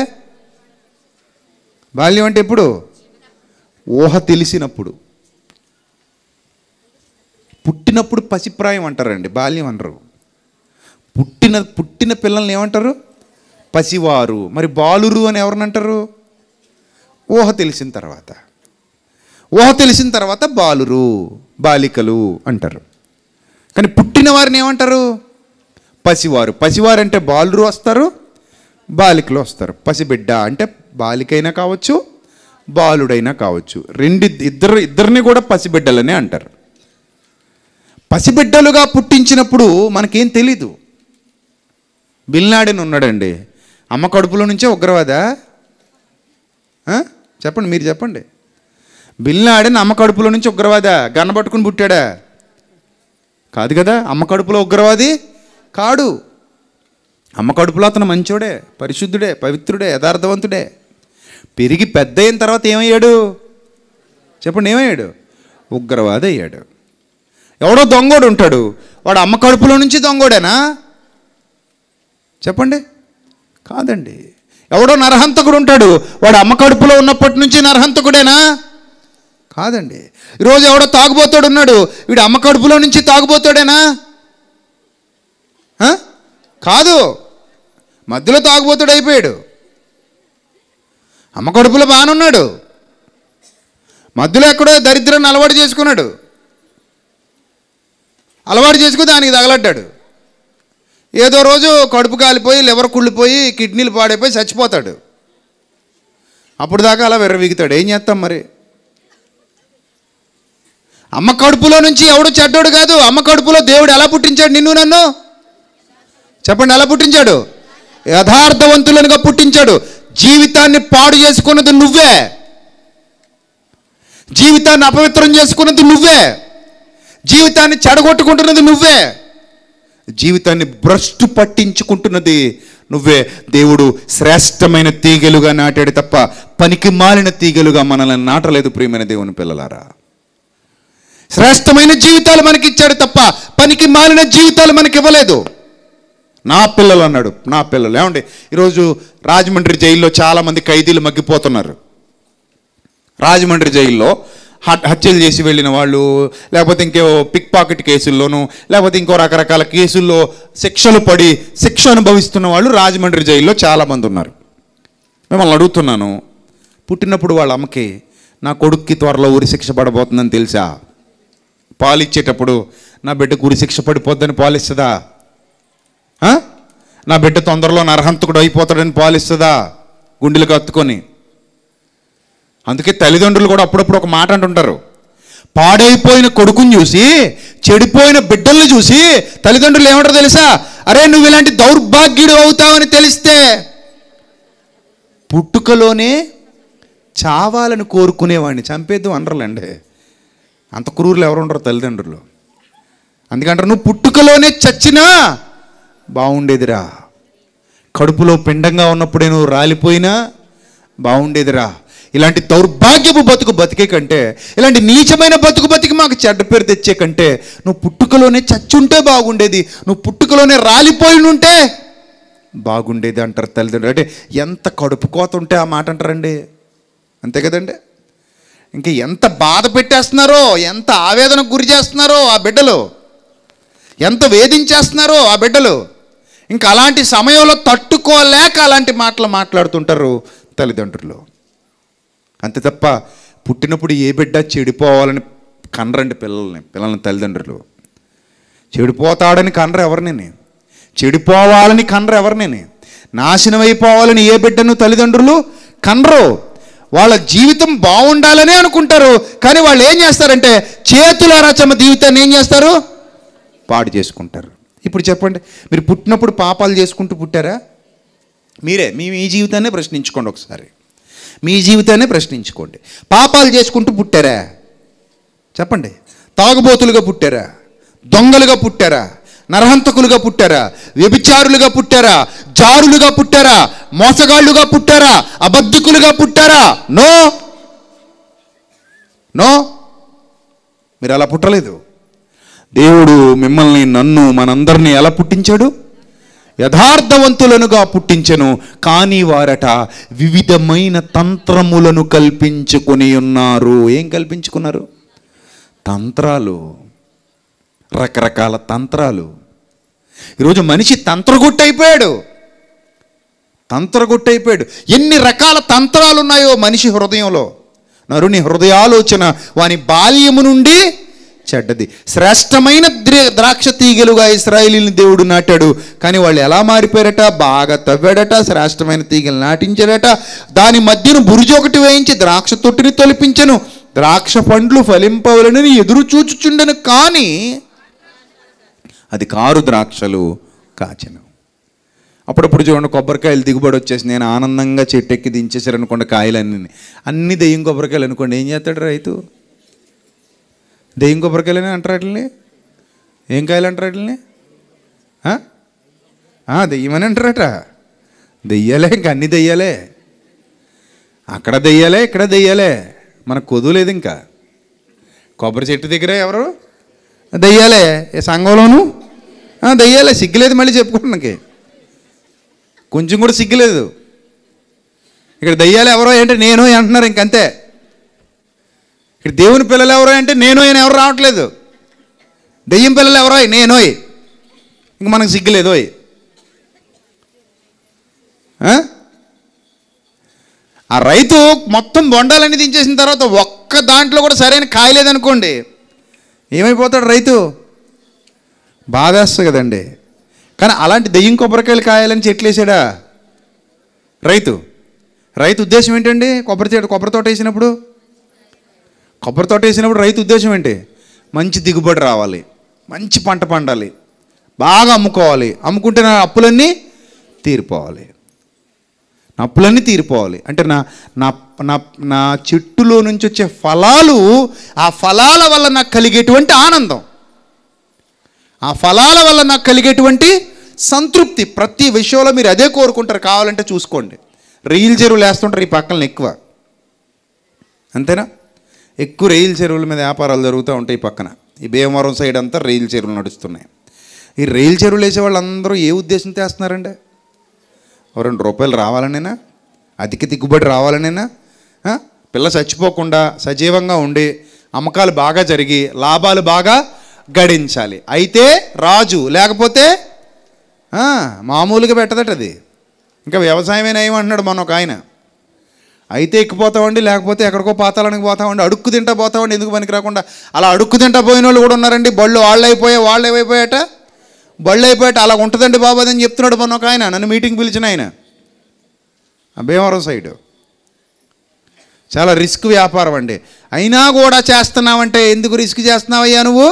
బాల్యం అంటే ఎప్పుడు ఊహ తెలిసినప్పుడు పుట్టినప్పుడు పసిప్రాయం అంటారండి బాల్యం అనరు పుట్టిన పుట్టిన పిల్లల్ని ఏమంటారు పసివారు మరి బాలురు అని ఎవరిని అంటారు ఊహ తెలిసిన తర్వాత ఊహ తెలిసిన తర్వాత బాలురు బాలికలు అంటారు కానీ పుట్టిన వారిని ఏమంటారు పసివారు పసివారు అంటే బాలురు వస్తారు బాలికలు వస్తారు పసిబిడ్డ అంటే బాలికైనా కావచ్చు బాలుడైనా కావచ్చు రెండు ఇద్దరు ఇద్దరిని కూడా పసిబిడ్డలనే అంటారు పసిబిడ్డలుగా పుట్టించినప్పుడు మనకేం తెలీదు బిల్నాడెన్ ఉన్నాడండి అమ్మ కడుపులో నుంచే ఉగ్రవాదా ఆ? చెప్పండి మీరు చెప్పండి బిల్నాడెన్ అమ్మ కడుపులో నుంచి ఉగ్రవాదా గన్న పట్టుకుని పుట్టాడా కాదు కదా అమ్మ కడుపులో ఉగ్రవాది కాడు అమ్మ కడుపులో అతను మంచోడే పరిశుద్ధుడే పవిత్రుడే యథార్థవంతుడే పెరిగి పెద్ద అయిన తర్వాత ఏమయ్యాడు చెప్పండి ఏమయ్యాడు ఉగ్రవాది అయ్యాడు ఎవడో దొంగోడు ఉంటాడు వాడు అమ్మ కడుపులో నుంచి దొంగోడేనా చెప్పండి కాదండి ఎవడో నరహంతకుడు ఉంటాడు వాడు అమ్మ కడుపులో ఉన్నప్పటి నుంచి నరహంతకుడేనా కాదండి ఈరోజు ఎవడో తాగుబోతాడు ఉన్నాడు వీడు అమ్మ కడుపులో నుంచి తాగుబోతాడేనా ఆ? కాదు మధ్యలో తాగుబోతాడు అయిపోయాడు అమ్మ కడుపులో బాగానున్నాడు మధ్యలో ఎక్కడో దరిద్రాన్ని అలవాటు చేసుకున్నాడు అలవాటు చేసుకుని దానికి తగలడ్డాడు ఏదో రోజు కడుపు కాలిపోయి లివర్ కుళ్ళిపోయి కిడ్నీలు పాడైపోయి చచ్చిపోతాడు అప్పుడు దాకా అలా విర్రవీగుతాడు ఏం చేస్తాం మరి అమ్మ కడుపులో నుంచి ఎవడు చెడ్డోడు కాదు అమ్మ కడుపులో దేవుడు ఎలా పుట్టించాడు నిన్ను నన్ను చెప్పండి ఎలా పుట్టించాడు యథార్థవంతులనుగా పుట్టించాడు జీవితాన్ని పాడు చేసుకున్నది నువ్వే జీవితాన్ని అపవిత్రం చేసుకున్నది నువ్వే జీవితాన్ని చెడగొట్టుకుంటున్నది నువ్వే జీవితాన్ని భ్రష్టు పట్టించుకుంటున్నది నువ్వే దేవుడు శ్రేష్టమైన తీగలుగా నాటాడు తప్ప పనికి మాలిన తీగలుగా మనల్ని నాటలేదు ప్రియమైన దేవుని పిల్లలారా శ్రేష్టమైన జీవితాలు మనకి ఇచ్చాడు తప్ప పనికి మాలిన జీవితాలు మనకి ఇవ్వలేదు నా పిల్లలు అన్నాడు నా పిల్లలు ఏమండి ఈరోజు రాజమండ్రి జైల్లో చాలామంది ఖైదీలు మగ్గిపోతున్నారు రాజమండ్రి జైల్లో హట్- హత్యలు చేసి వెళ్ళిన వాళ్ళు లేకపోతే ఇంకో పిక్ పాకెట్ కేసుల్లోనూ లేకపోతే ఇంకో రకరకాల కేసుల్లో శిక్షలు పడి శిక్ష అనుభవిస్తున్న వాళ్ళు రాజమండ్రి జైల్లో చాలామంది ఉన్నారు మిమ్మల్ని అడుగుతున్నాను పుట్టినప్పుడు వాళ్ళ అమ్మకి నా కొడుక్కి త్వరలో ఊరి శిక్ష పడబోతుందని తెలుసా పాలు ఇచ్చేటప్పుడు నా బిడ్డకు ఉరి శిక్ష పడిపోద్దని పాలిస్తుందా ఆ? నా బిడ్డ తొందరలో నరహంతకుడు అయిపోతాడని పాలిస్తుందా గుండెలు కత్తుకొని అందుకే తల్లిదండ్రులు కూడా అప్పుడప్పుడు ఒక మాట అంటుంటారు పాడైపోయిన కొడుకుని చూసి చెడిపోయిన బిడ్డల్ని చూసి తల్లిదండ్రులు ఏమంటారు తెలుసా అరే నువ్వు ఇలాంటి దౌర్భాగ్యుడు అవుతావని తెలిస్తే పుట్టుకలోనే చావాలని కోరుకునేవాడిని చంపేద్దాం అనరులండి అంత క్రూరులు ఎవరు ఉండరు తల్లిదండ్రులు అందుకంటారు నువ్వు పుట్టుకలోనే చచ్చినా బాగుండేదిరా కడుపులో పిండంగా ఉన్నప్పుడే నువ్వు రాలిపోయినా బాగుండేదిరా ఇలాంటి దౌర్భాగ్యపు బతుకు బతికే కంటే ఇలాంటి నీచమైన బతుకు బతికి మాకు చెడ్డ పేరు తెచ్చే కంటే నువ్వు పుట్టుకలోనే చచ్చుంటే బాగుండేది నువ్వు పుట్టుకలోనే రాలిపోయి ఉంటే బాగుండేది అంటారు తల్లిదండ్రులు అంటే ఎంత కడుపు కోత ఉంటే ఆ మాట అంటారండి అంతే కదండి ఇంకా ఎంత బాధ పెట్టేస్తున్నారో ఎంత ఆవేదనకు గురి చేస్తున్నారో ఆ బిడ్డలు ఎంత వేధించేస్తున్నారో ఆ బిడ్డలు ఇంకా అలాంటి సమయంలో తట్టుకోలేక అలాంటి మాటలు మాట్లాడుతుంటారు తల్లిదండ్రులు అంతే తప్ప పుట్టినప్పుడు ఏ బిడ్డ చెడిపోవాలని కనరండి పిల్లల్ని పిల్లల్ని తల్లిదండ్రులు చెడిపోతాడని కనరు ఎవరిని చెడిపోవాలని కనరు ఎవరిని నాశనం అయిపోవాలని ఏ బిడ్డను తల్లిదండ్రులు కనరు వాళ్ళ జీవితం బాగుండాలనే అనుకుంటారు కానీ వాళ్ళు ఏం చేస్తారంటే చేతులారా తమ జీవితాన్ని ఏం చేస్తారు పాడు చేసుకుంటారు ఇప్పుడు చెప్పండి మీరు పుట్టినప్పుడు పాపాలు చేసుకుంటూ పుట్టారా మీరే మీ మీ జీవితాన్ని ప్రశ్నించుకోండి ఒకసారి మీ జీవితాన్ని ప్రశ్నించుకోండి పాపాలు చేసుకుంటూ పుట్టారా చెప్పండి తాగుబోతులుగా పుట్టారా దొంగలుగా పుట్టారా నరహంతకులుగా పుట్టారా వ్యభిచారులుగా పుట్టారా జారులుగా పుట్టారా మోసగాళ్ళుగా పుట్టారా అబద్ధికులుగా పుట్టారా నో నో మీరు అలా పుట్టలేదు దేవుడు మిమ్మల్ని నన్ను మనందరినీ ఎలా పుట్టించాడు యథార్థవంతులనుగా పుట్టించెను కానీ వారట వివిధమైన తంత్రములను కల్పించుకొని ఉన్నారు ఏం కల్పించుకున్నారు తంత్రాలు రకరకాల తంత్రాలు ఈరోజు మనిషి తంత్రగుట్టయిపోయాడు తంత్రగుట్టయిపోయాడు ఎన్ని రకాల తంత్రాలు ఉన్నాయో మనిషి హృదయంలో నరుని హృదయాలోచన వాని బాల్యము నుండి చెడ్డది శ్రేష్టమైన ద్రి- ద్రాక్ష తీగలుగా ఇస్రాయేలీని దేవుడు నాటాడు కానీ వాళ్ళు ఎలా మారిపోయారట బాగా తవ్వాడట శ్రేష్టమైన తీగలు నాటించాడట దాని మధ్యన బురుజు ఒకటి వేయించి ద్రాక్ష తొట్టిని తొలిపించను ద్రాక్ష పండ్లు ఫలింపవలనని ఎదురు చూచుచుండెను కానీ అది కారు ద్రాక్షలు కాచెను అప్పుడప్పుడు చూడండి కొబ్బరికాయలు దిగుబడి వచ్చేసి నేను ఆనందంగా చెట్టెక్కి దించేసారు అనుకోండి కాయలన్నీ అన్ని దెయ్యం కొబ్బరికాయలు అనుకోండి ఏం చేస్తాడు రైతు దెయ్యం కొబ్బరికాయలని అంటారు వాటిని ఏం కాయలు అంటారు వాటిని ఆ? ఆ, దెయ్యమని అంటారట దెయ్యాలే ఇంక అన్ని దెయ్యాలే అక్కడ దెయ్యాలే ఇక్కడ దెయ్యాలే మనకు కొదులేదు ఇంకా కొబ్బరి చెట్టు దగ్గర ఎవరు దెయ్యాలే ఏ సంఘంలోను ఆ, దెయ్యాలే సిగ్గులేదు మళ్ళీ చెప్పుకోవడానికి కొంచెం కూడా సిగ్గులేదు ఇక్కడ దెయ్యాలు ఎవరో ఏంటి నేను అంటున్నారు ఇంకంతే ఇక్కడ దేవుని పిల్లలు ఎవరో అంటే నేను ఆయన ఎవరు రావట్లేదు దెయ్యం పిల్లలు ఎవరో నేనోయ్ ఇంక మనకు సిగ్గులేదోయ్ ఆ? ఆ రైతు మొత్తం బొండాలన్నీ దించేసిన తర్వాత ఒక్క దాంట్లో కూడా సరైన కాయలేదనుకోండి ఏమైపోతాడు రైతు బాధేస్తుంది కదండి కానీ అలాంటి దెయ్యం కొబ్బరికాయలు కాయాలని చెట్లు వేసాడా రైతు రైతు ఉద్దేశం ఏంటండి కొబ్బరి చెట్టు కొబ్బరి తోట వేసినప్పుడు కొబ్బరి తోట వేసినప్పుడు రైతు ఉద్దేశం ఏంటి మంచి దిగుబడి రావాలి మంచి పంట పండాలి బాగా అమ్ముకోవాలి అమ్ముకుంటే నా అప్పులన్నీ తీరిపోవాలి నా అప్పులన్నీ తీరిపోవాలి అంటే నా నా నా నా చెట్టులో నుంచి వచ్చే ఫలాలు ఆ ఫలాల వల్ల నాకు కలిగేటువంటి ఆనందం ఆ ఫలాల వల్ల నాకు కలిగేటువంటి సంతృప్తి ప్రతి విషయంలో మీరు అదే కోరుకుంటారు కావాలంటే చూసుకోండి రీల్ చెరువులు వేస్తుంటారు ఈ పక్కన ఎక్కువ అంతేనా ఎక్కువ రైలు చెరువుల మీద వ్యాపారాలు జరుగుతూ ఉంటాయి ఈ పక్కన ఈ భీమవరం సైడ్ అంతా రైలు చెరువులు నడుస్తున్నాయి ఈ రైలు చెరువులు వేసే వాళ్ళందరూ ఏ ఉద్దేశంతో వేస్తున్నారండి ఓ రెండు రూపాయలు రావాలనేనా అధిక దిగుబడి రావాలనేనా ఆ? పిల్ల చచ్చిపోకుండా సజీవంగా ఉండి అమ్మకాలు బాగా జరిగి లాభాలు బాగా గడించాలి అయితే రాజు లేకపోతే ఆ, మామూలుగా పెట్టదట అది ఇంకా వ్యవసాయమే నయం అంటున్నాడు మొన్న ఒక ఆయన అయితే ఎక్కిపోతామండి లేకపోతే ఎక్కడికో పాతాలనికి పోతామండి అడుక్కు తింటా పోతామండి ఎందుకు పనికి రాకుండా అలా అడుక్కు తింటా పోయిన వాళ్ళు కూడా ఉన్నారండి బళ్ళు వాళ్ళు అయిపోయా వాళ్ళు ఏమైపోయాట బళ్ళు అయిపోయాట అలా ఉంటుందండి బాబు అని చెప్తున్నాడు మొన్న ఒక ఆయన నన్ను మీటింగ్ పిలిచిన ఆయన ఆ భీమవరం సైడు చాలా రిస్క్ వ్యాపారం అండి అయినా కూడా చేస్తున్నావంటే ఎందుకు రిస్క్ చేస్తున్నావయ్యా నువ్వు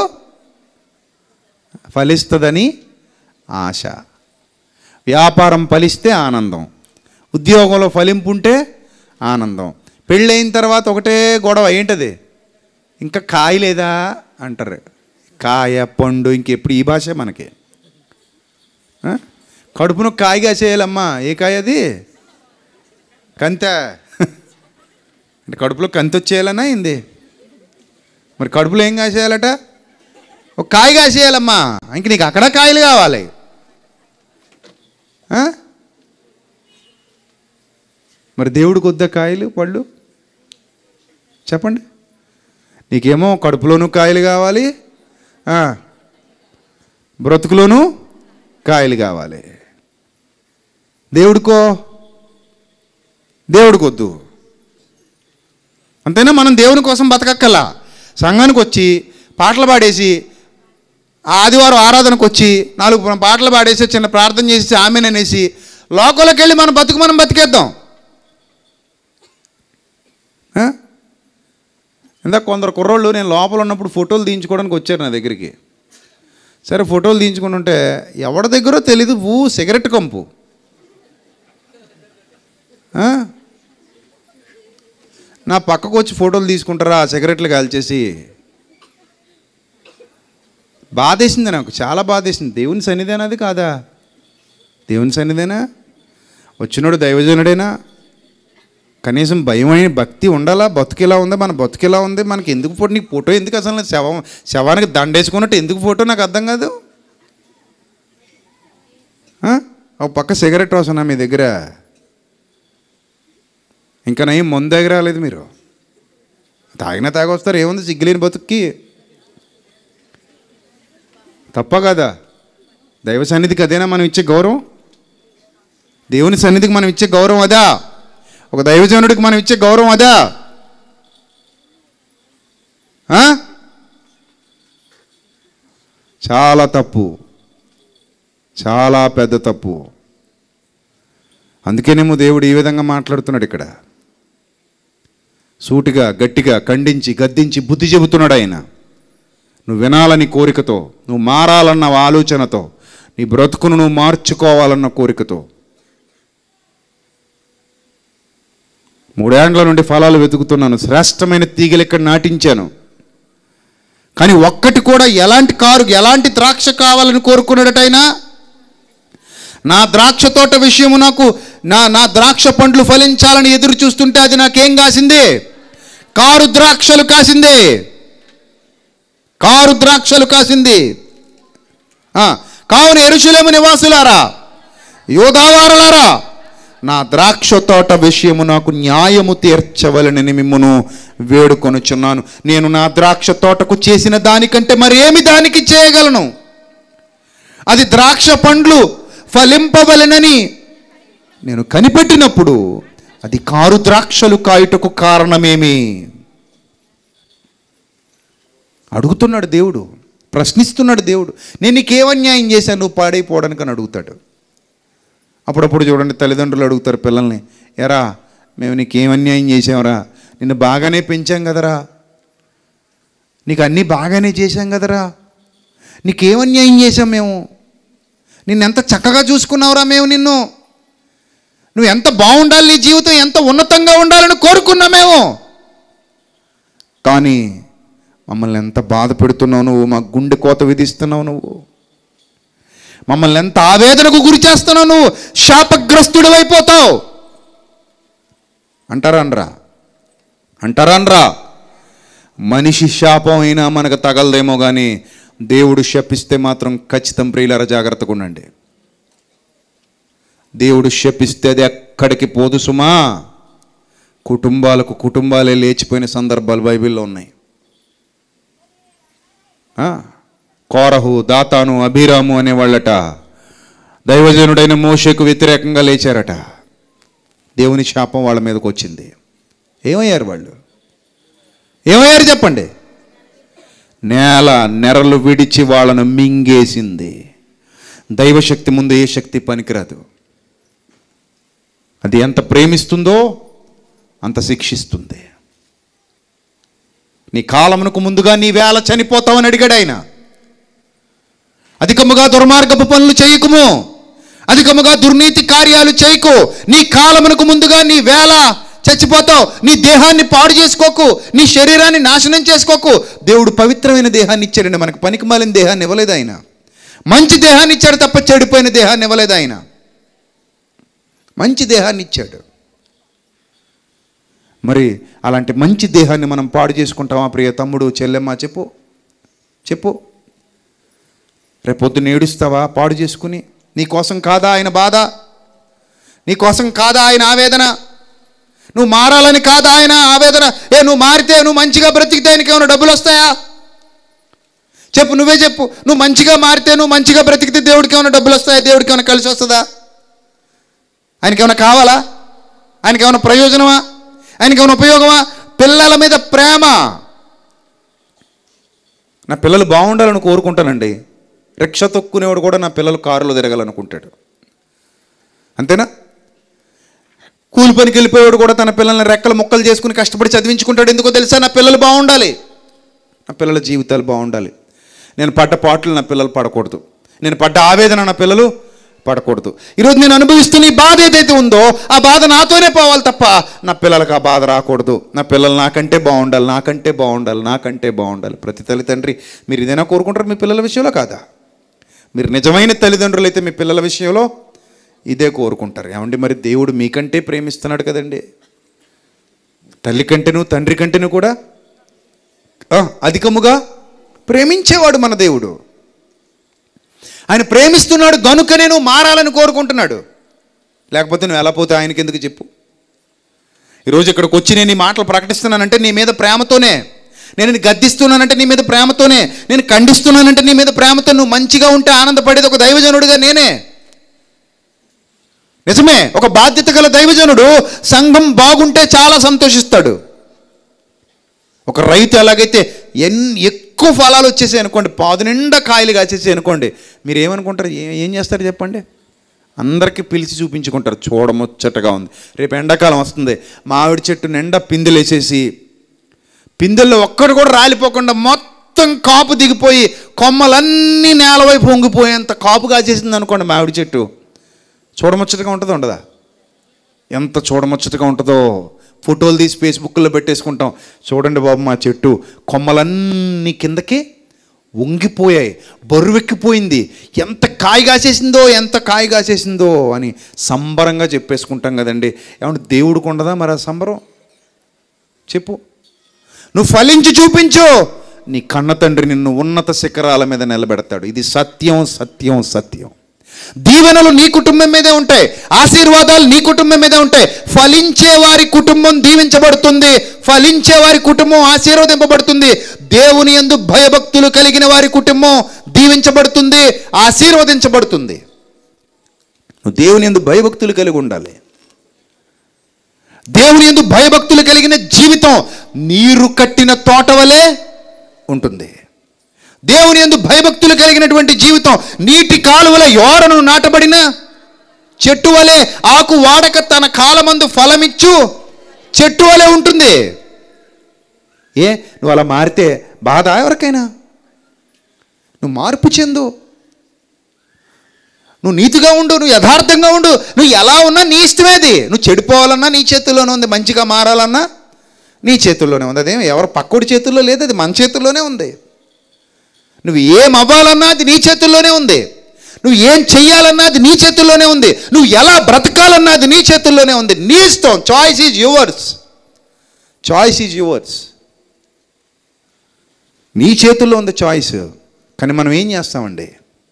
ఫలిస్తుందని ఆశ వ్యాపారం ఫలిస్తే ఆనందం ఉద్యోగంలో ఫలింపు ఉంటే ఆనందం పెళ్ళైన తర్వాత ఒకటే గొడవ ఏంటది ఇంకా కాయ లేదా అంటారు కాయ పండు ఇంకెప్పుడు ఈ భాష మనకి ఆ? కడుపును కాయగా చేయాలమ్మా ఏ కాయ అది కంత అంటే కడుపులో కంతి వచ్చేయాలన్నా ఏంది మరి కడుపులో ఏం కాసేయాలట ఒక కాయ కాసేయాలమ్మా ఇంక నీకు అక్కడ కాయలు కావాలి ఆ? మరి దేవుడికి వద్ద కాయలు పళ్ళు చెప్పండి నీకేమో కడుపులోనూ కాయలు కావాలి ఆ, బ్రతుకులోనూ కాయలు కావాలి దేవుడికో దేవుడికి వద్దు అంతేనా మనం దేవుని కోసం బతకక్కల్లా సంఘానికి వచ్చి పాటలు పాడేసి ఆ ఆదివారం ఆరాధనకు వచ్చి నాలుగు పాటలు పాడేసి చిన్న ప్రార్థన చేసి ఆమెననేసి లోకంలోకి వెళ్ళి మనం బతుకు మనం బతికేద్దాం ఆ? ఇందాక కొందరు కుర్రోళ్ళు నేను లోపల ఉన్నప్పుడు ఫోటోలు తీయించుకోవడానికి వచ్చారు నా దగ్గరికి సరే ఫోటోలు తీయించుకుని ఉంటే ఎవరి దగ్గరో తెలీదు ఊ సిగరెట్ కంపు ఆ? నా పక్కకు వచ్చి ఫోటోలు తీసుకుంటారా ఆ సిగరెట్లు కాల్చేసి బాధేసింది నాకు చాలా బాధేసింది దేవుని సన్నిధేనా అది కాదా దేవుని సన్నిధేనా వచ్చినోడు దైవజనుడేనా కనీసం భయమైన భక్తి ఉండాలా బతుకిలా ఉందా మన బతుకిలా ఉంది మనకి ఎందుకు ఫోటో నీకు ఫోటో ఎందుకు అసలు శవం శవానికి దండేసుకున్నట్టు ఎందుకు ఫోటో నాకు అర్థం కాదు ఆ? ఒక పక్క సిగరెట్ వస్తున్నా మీ దగ్గర ఇంకా నయం ముందు దగ్గర రాలేదు మీరు తాగినా తాగొస్తారు ఏముంది సిగ్గులేని బతుక్కి తప్ప కదా దైవ సన్నిధికి అదేనా మనం ఇచ్చే గౌరవం దేవుని సన్నిధికి మనం ఇచ్చే గౌరవం అదా ఒక దైవజనుడికి మనం ఇచ్చే గౌరవం అదా ఆ? చాలా తప్పు చాలా పెద్ద తప్పు అందుకేనేమో దేవుడు ఈ విధంగా మాట్లాడుతున్నాడు ఇక్కడ సూటిగా గట్టిగా ఖండించి గద్దించి బుద్ధి చెబుతున్నాడు ఆయన నువ్వు వినాలని కోరికతో నువ్వు మారాలన్న ఆలోచనతో నీ బ్రతుకును నువ్వు మార్చుకోవాలన్న కోరికతో మూడేండ్ల నుండి ఫలాలు వెతుకుతున్నాను శ్రేష్టమైన తీగలు ఇక్కడ నాటించాను కానీ ఒక్కటి కూడా ఎలాంటి కారు ఎలాంటి ద్రాక్ష కావాలని కోరుకున్నాడటైనా నా ద్రాక్ష తోట విషయము నాకు నా నా ద్రాక్ష పండ్లు ఫలించాలని ఎదురు చూస్తుంటే అది నాకేం కాసింది కారు ద్రాక్షలు కాసింది కారు ద్రాక్షలు కాసింది ఆ, కావున ఎరుషులేము నివాసులారా యోధావారులారా నా ద్రాక్ష తోట విషయము నాకు న్యాయము తీర్చవలనని మిమ్మును వేడుకొనుచున్నాను నేను నా ద్రాక్ష తోటకు చేసిన దానికంటే మరేమి దానికి చేయగలను అది ద్రాక్ష పండ్లు ఫలింపవలెనని నేను కనిపెట్టినప్పుడు అది కారు ద్రాక్షలు కాయుటకు కారణమేమి అడుగుతున్నాడు దేవుడు ప్రశ్నిస్తున్నాడు దేవుడు నేను నీకేం అన్యాయం చేశాను నువ్వు పాడైపోవడానికి అని అడుగుతాడు అప్పుడప్పుడు చూడండి తల్లిదండ్రులు అడుగుతారు పిల్లల్ని ఎరా మేము నీకేం అన్యాయం చేసాంరా నిన్ను బాగానే పెంచాం కదరా నీకు అన్నీ బాగానే చేశాం కదరా నీకేం అన్యాయం చేశాం మేము నిన్ను ఎంత చక్కగా చూసుకున్నావురా మేము నిన్ను నువ్వు ఎంత బాగుండాలి నీ జీవితం ఎంత ఉన్నతంగా ఉండాలని కోరుకున్నా మేము కానీ మమ్మల్ని ఎంత బాధ పెడుతున్నావు నువ్వు మా గుండె కోత విధిస్తున్నావు నువ్వు మమ్మల్ని ఎంత ఆవేదనకు గురి చేస్తున్నావు నువ్వు శాపగ్రస్తుడు అయిపోతావు అంటారా అనరా అంటారా అనరా మనిషి శాపం అయినా మనకు తగలదేమో కానీ దేవుడు శపిస్తే మాత్రం ఖచ్చితం ప్రియులారా జాగ్రత్తగా ఉండండి దేవుడు శపిస్తే అది ఎక్కడికి పోదు సుమా కుటుంబాలకు కుటుంబాలే లేచిపోయిన సందర్భాలు బైబిల్లో ఉన్నాయి ఆ, కోరహు దాతాను అభిరాము అనేవాళ్ళట దైవజనుడైన మోషకు వ్యతిరేకంగా లేచారట దేవుని శాపం వాళ్ళ మీదకి వచ్చింది ఏమయ్యారు వాళ్ళు ఏమయ్యారు చెప్పండి నేల నెరలు విడిచి వాళ్ళను మింగేసింది దైవశక్తి ముందు ఏ శక్తి పనికిరాదు అది ఎంత ప్రేమిస్తుందో అంత శిక్షిస్తుంది నీ కాలమునకు ముందుగా నీ వేళ చనిపోతావని అడిగాడు ఆయన అధికముగా దుర్మార్గపు పనులు చేయకుము అధికముగా దుర్నీతి కార్యాలు చేయకు నీ కాలమునకు ముందుగా నీ వేళ చచ్చిపోతావు నీ దేహాన్ని పాడు చేసుకోకు నీ శరీరాన్ని నాశనం చేసుకోకు దేవుడు పవిత్రమైన దేహాన్ని ఇచ్చాడండి మనకు పనికి మాలిన దేహాన్ని ఇవ్వలేదు ఆయన మంచి దేహాన్ని ఇచ్చాడు తప్ప చెడిపోయిన దేహాన్ని ఇవ్వలేదు ఆయన మంచి దేహాన్ని ఇచ్చాడు మరి అలాంటి మంచి దేహాన్ని మనం పాడు చేసుకుంటామా ప్రియ తమ్ముడు చెల్లెమ్మ చెప్పు చెప్పు రేపొద్దున ఏడుస్తావా పాడు చేసుకుని నీ కోసం కాదా ఆయన బాధ నీ కోసం కాదా ఆయన ఆవేదన నువ్వు మారాలని కాదా ఆయన ఆవేదన ఏ నువ్వు మారితే నువ్వు మంచిగా బ్రతికితే ఆయనకి ఏమైనా డబ్బులు వస్తాయా చెప్పు నువ్వే చెప్పు నువ్వు మంచిగా మారితే నువ్వు మంచిగా బ్రతికితే దేవుడికి ఏమైనా డబ్బులు వస్తాయా దేవుడికి ఏమైనా కలిసి వస్తుందా ఆయనకి ఏమైనా కావాలా ఆయనకి ఏమైనా ప్రయోజనమా ఆయనకి ఏమైనా ఉపయోగమా పిల్లల మీద ప్రేమ నా పిల్లలు బాగుండాలని కోరుకుంటానండి రిక్ష తొక్కునేవాడు కూడా నా పిల్లలు కారులో తిరగాలనుకుంటాడు అంతేనా కూలి పనికి వెళ్ళిపోయేవాడు కూడా తన పిల్లల్ని రెక్కలు ముక్కలు చేసుకుని కష్టపడి చదివించుకుంటాడు ఎందుకో తెలుసా నా పిల్లలు బాగుండాలి నా పిల్లల జీవితాలు బాగుండాలి నేను పడ్డ పాటలు నా పిల్లలు పడకూడదు నేను పడ్డ ఆవేదన నా పిల్లలు పడకూడదు ఈరోజు నేను అనుభవిస్తున్న ఈ బాధ ఏదైతే ఉందో ఆ బాధ నాతోనే పోవాలి తప్ప నా పిల్లలకు ఆ బాధ రాకూడదు నా పిల్లలు నాకంటే బాగుండాలి నాకంటే బాగుండాలి నాకంటే బాగుండాలి ప్రతి తల్లిదండ్రి మీరు ఇదైనా కోరుకుంటారు మీ పిల్లల విషయంలో కాదా మీరు నిజమైన తల్లిదండ్రులు అయితే మీ పిల్లల విషయంలో ఇదే కోరుకుంటారు ఏమండి మరి దేవుడు మీకంటే ప్రేమిస్తున్నాడు కదండి తల్లి కంటేను తండ్రి కంటేను కూడా ఆ, అధికముగా ప్రేమించేవాడు మన దేవుడు ఆయన ప్రేమిస్తున్నాడు గనుకనే నువ్వు మారాలని కోరుకుంటున్నాడు లేకపోతే నువ్వు ఎలా పోతే ఆయనకి ఎందుకు చెప్పు ఈరోజు ఇక్కడికి వచ్చి నేను ఈ మాటలు ప్రకటిస్తున్నానంటే నీ మీద ప్రేమతోనే నేను నిన్ను గద్దిస్తున్నానంటే నీ మీద ప్రేమతోనే నేను ఖండిస్తున్నానంటే నీ మీద ప్రేమతో నువ్వు మంచిగా ఉంటే ఆనందపడేది ఒక దైవజనుడిగా నేనే నిజమే ఒక బాధ్యత గల దైవజనుడు సంఘం బాగుంటే చాలా సంతోషిస్తాడు ఒక రైతు ఎలాగైతే ఎన్ ఎక్కువ ఎక్కువ ఫలాలు వచ్చేసాయి అనుకోండి పాదు నిండా కాయలు కాసేసాయి అనుకోండి మీరు ఏమనుకుంటారు ఏ- ఏం చేస్తారు చెప్పండి అందరికీ పిలిచి చూపించుకుంటారు చూడముచ్చటగా ఉంది రేపు ఎండాకాలం వస్తుంది మామిడి చెట్టు నిండా పిందెలు వేసేసి పిందెల్లో ఒక్కడు కూడా రాలిపోకుండా మొత్తం కాపు దిగిపోయి కొమ్మలన్నీ నేలవైపు పొంగిపోయేంత కాపు కాచేసింది అనుకోండి మామిడి చెట్టు చూడముచ్చటగా ఉంటుందా ఉండదా ఎంత చూడముచ్చటగా ఉంటుందో ఫోటోలు తీసి ఫేస్బుక్లో పెట్టేసుకుంటాం చూడండి బాబు మా చెట్టు కొమ్మలన్నీ కిందకి వంగిపోయాయి బరువెక్కిపోయింది ఎంత కాయ కాసేసిందో ఎంత కాయ కాసేసిందో అని సంబరంగా చెప్పేసుకుంటాం కదండి ఏమంటే దేవుడికి ఉండదా మరి ఆ సంబరం చెప్పు నువ్వు ఫలించి చూపించు నీ కన్న తండ్రి నిన్ను ఉన్నత శిఖరాల మీద నిలబెడతాడు ఇది సత్యం సత్యం సత్యం దీవెనలు నీ కుటుంబం మీదే ఉంటాయి ఆశీర్వాదాలు నీ కుటుంబం మీదే ఉంటాయి ఫలించే వారి కుటుంబం దీవించబడుతుంది ఫలించే వారి కుటుంబం ఆశీర్వదింపబడుతుంది దేవుని యందు భయభక్తులు కలిగిన వారి కుటుంబం దీవించబడుతుంది ఆశీర్వదించబడుతుంది నువ్వు దేవుని యందు భయభక్తులు కలిగి ఉండాలి దేవుని యందు భయభక్తులు కలిగిన జీవితం నీరు కట్టిన తోట వలె ఉంటుంది దేవుని యందు భయభక్తులు కలిగినటువంటి జీవితం నీటి కాలువల యోరను నాటబడిన చెట్టు వలె ఆకు వాడక తన కాలమందు ఫలమిచ్చు చెట్టు వలె ఉంటుంది ఏ నువ్వు అలా మారితే బాధ ఎవరికైనా నువ్వు మార్పు చెందు నువ్వు నీతిగా ఉండు నువ్వు యథార్థంగా ఉండు నువ్వు ఎలా ఉన్నా నీ ఇష్టమేది నువ్వు చెడిపోవాలన్నా నీ చేతుల్లోనే ఉంది మంచిగా మారాలన్నా నీ చేతుల్లోనే ఉంది అదేం ఎవరు పక్కోడి చేతుల్లో లేదు అది మన చేతుల్లోనే ఉంది నువ్వు ఏం అవ్వాలన్నా అది నీ చేతుల్లోనే ఉంది నువ్వు ఏం చెయ్యాలన్నా అది నీ చేతుల్లోనే ఉంది నువ్వు ఎలా బ్రతకాలన్నా అది నీ చేతుల్లోనే ఉంది నీ ఇష్టం choice is yours choice is yours నీ చేతుల్లో ఉంది చాయిస్ కానీ మనం ఏం చేస్తామండి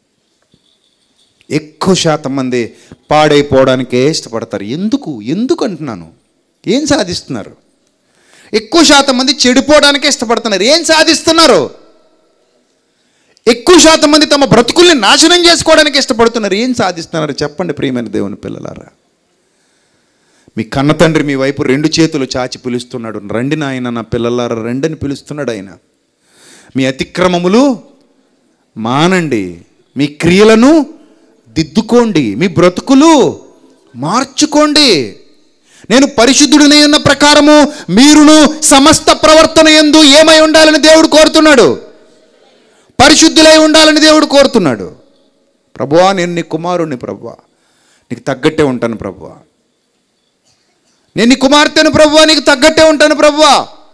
ఎక్కువ శాతం మంది పాడైపోవడానికే ఇష్టపడతారు ఎందుకు ఎందుకు అంటున్నాను ఏం సాధిస్తున్నారు ఎక్కువ శాతం మంది చెడిపోవడానికే ఇష్టపడుతున్నారు ఏం సాధిస్తున్నారు ఎక్కువ శాతం మంది తమ బ్రతుకుల్ని నాశనం చేసుకోవడానికి ఇష్టపడుతున్నారు ఏం సాధిస్తున్నారు చెప్పండి ప్రియమైన దేవుని పిల్లలారా మీ కన్న తండ్రి మీ వైపు రెండు చేతులు చాచి పిలుస్తున్నాడు రండి నాయన నా పిల్లలారా రెండని పిలుస్తున్నాడు ఆయన మీ అతిక్రమములు మానండి మీ క్రియలను దిద్దుకోండి మీ బ్రతుకులు మార్చుకోండి నేను పరిశుద్ధుడినై ఉన్న ప్రకారము మీరును సమస్త ప్రవర్తన ఎందు ఏమై ఉండాలని దేవుడు కోరుతున్నాడు పరిశుద్ధులై ఉండాలని దేవుడు కోరుతున్నాడు ప్రభువా నేను నీ కుమారుణ్ణి ప్రభువా నీకు తగ్గట్టే ఉంటాను ప్రభువా నేను నీ కుమార్తెను ప్రభువా నీకు తగ్గట్టే ఉంటాను ప్రభువా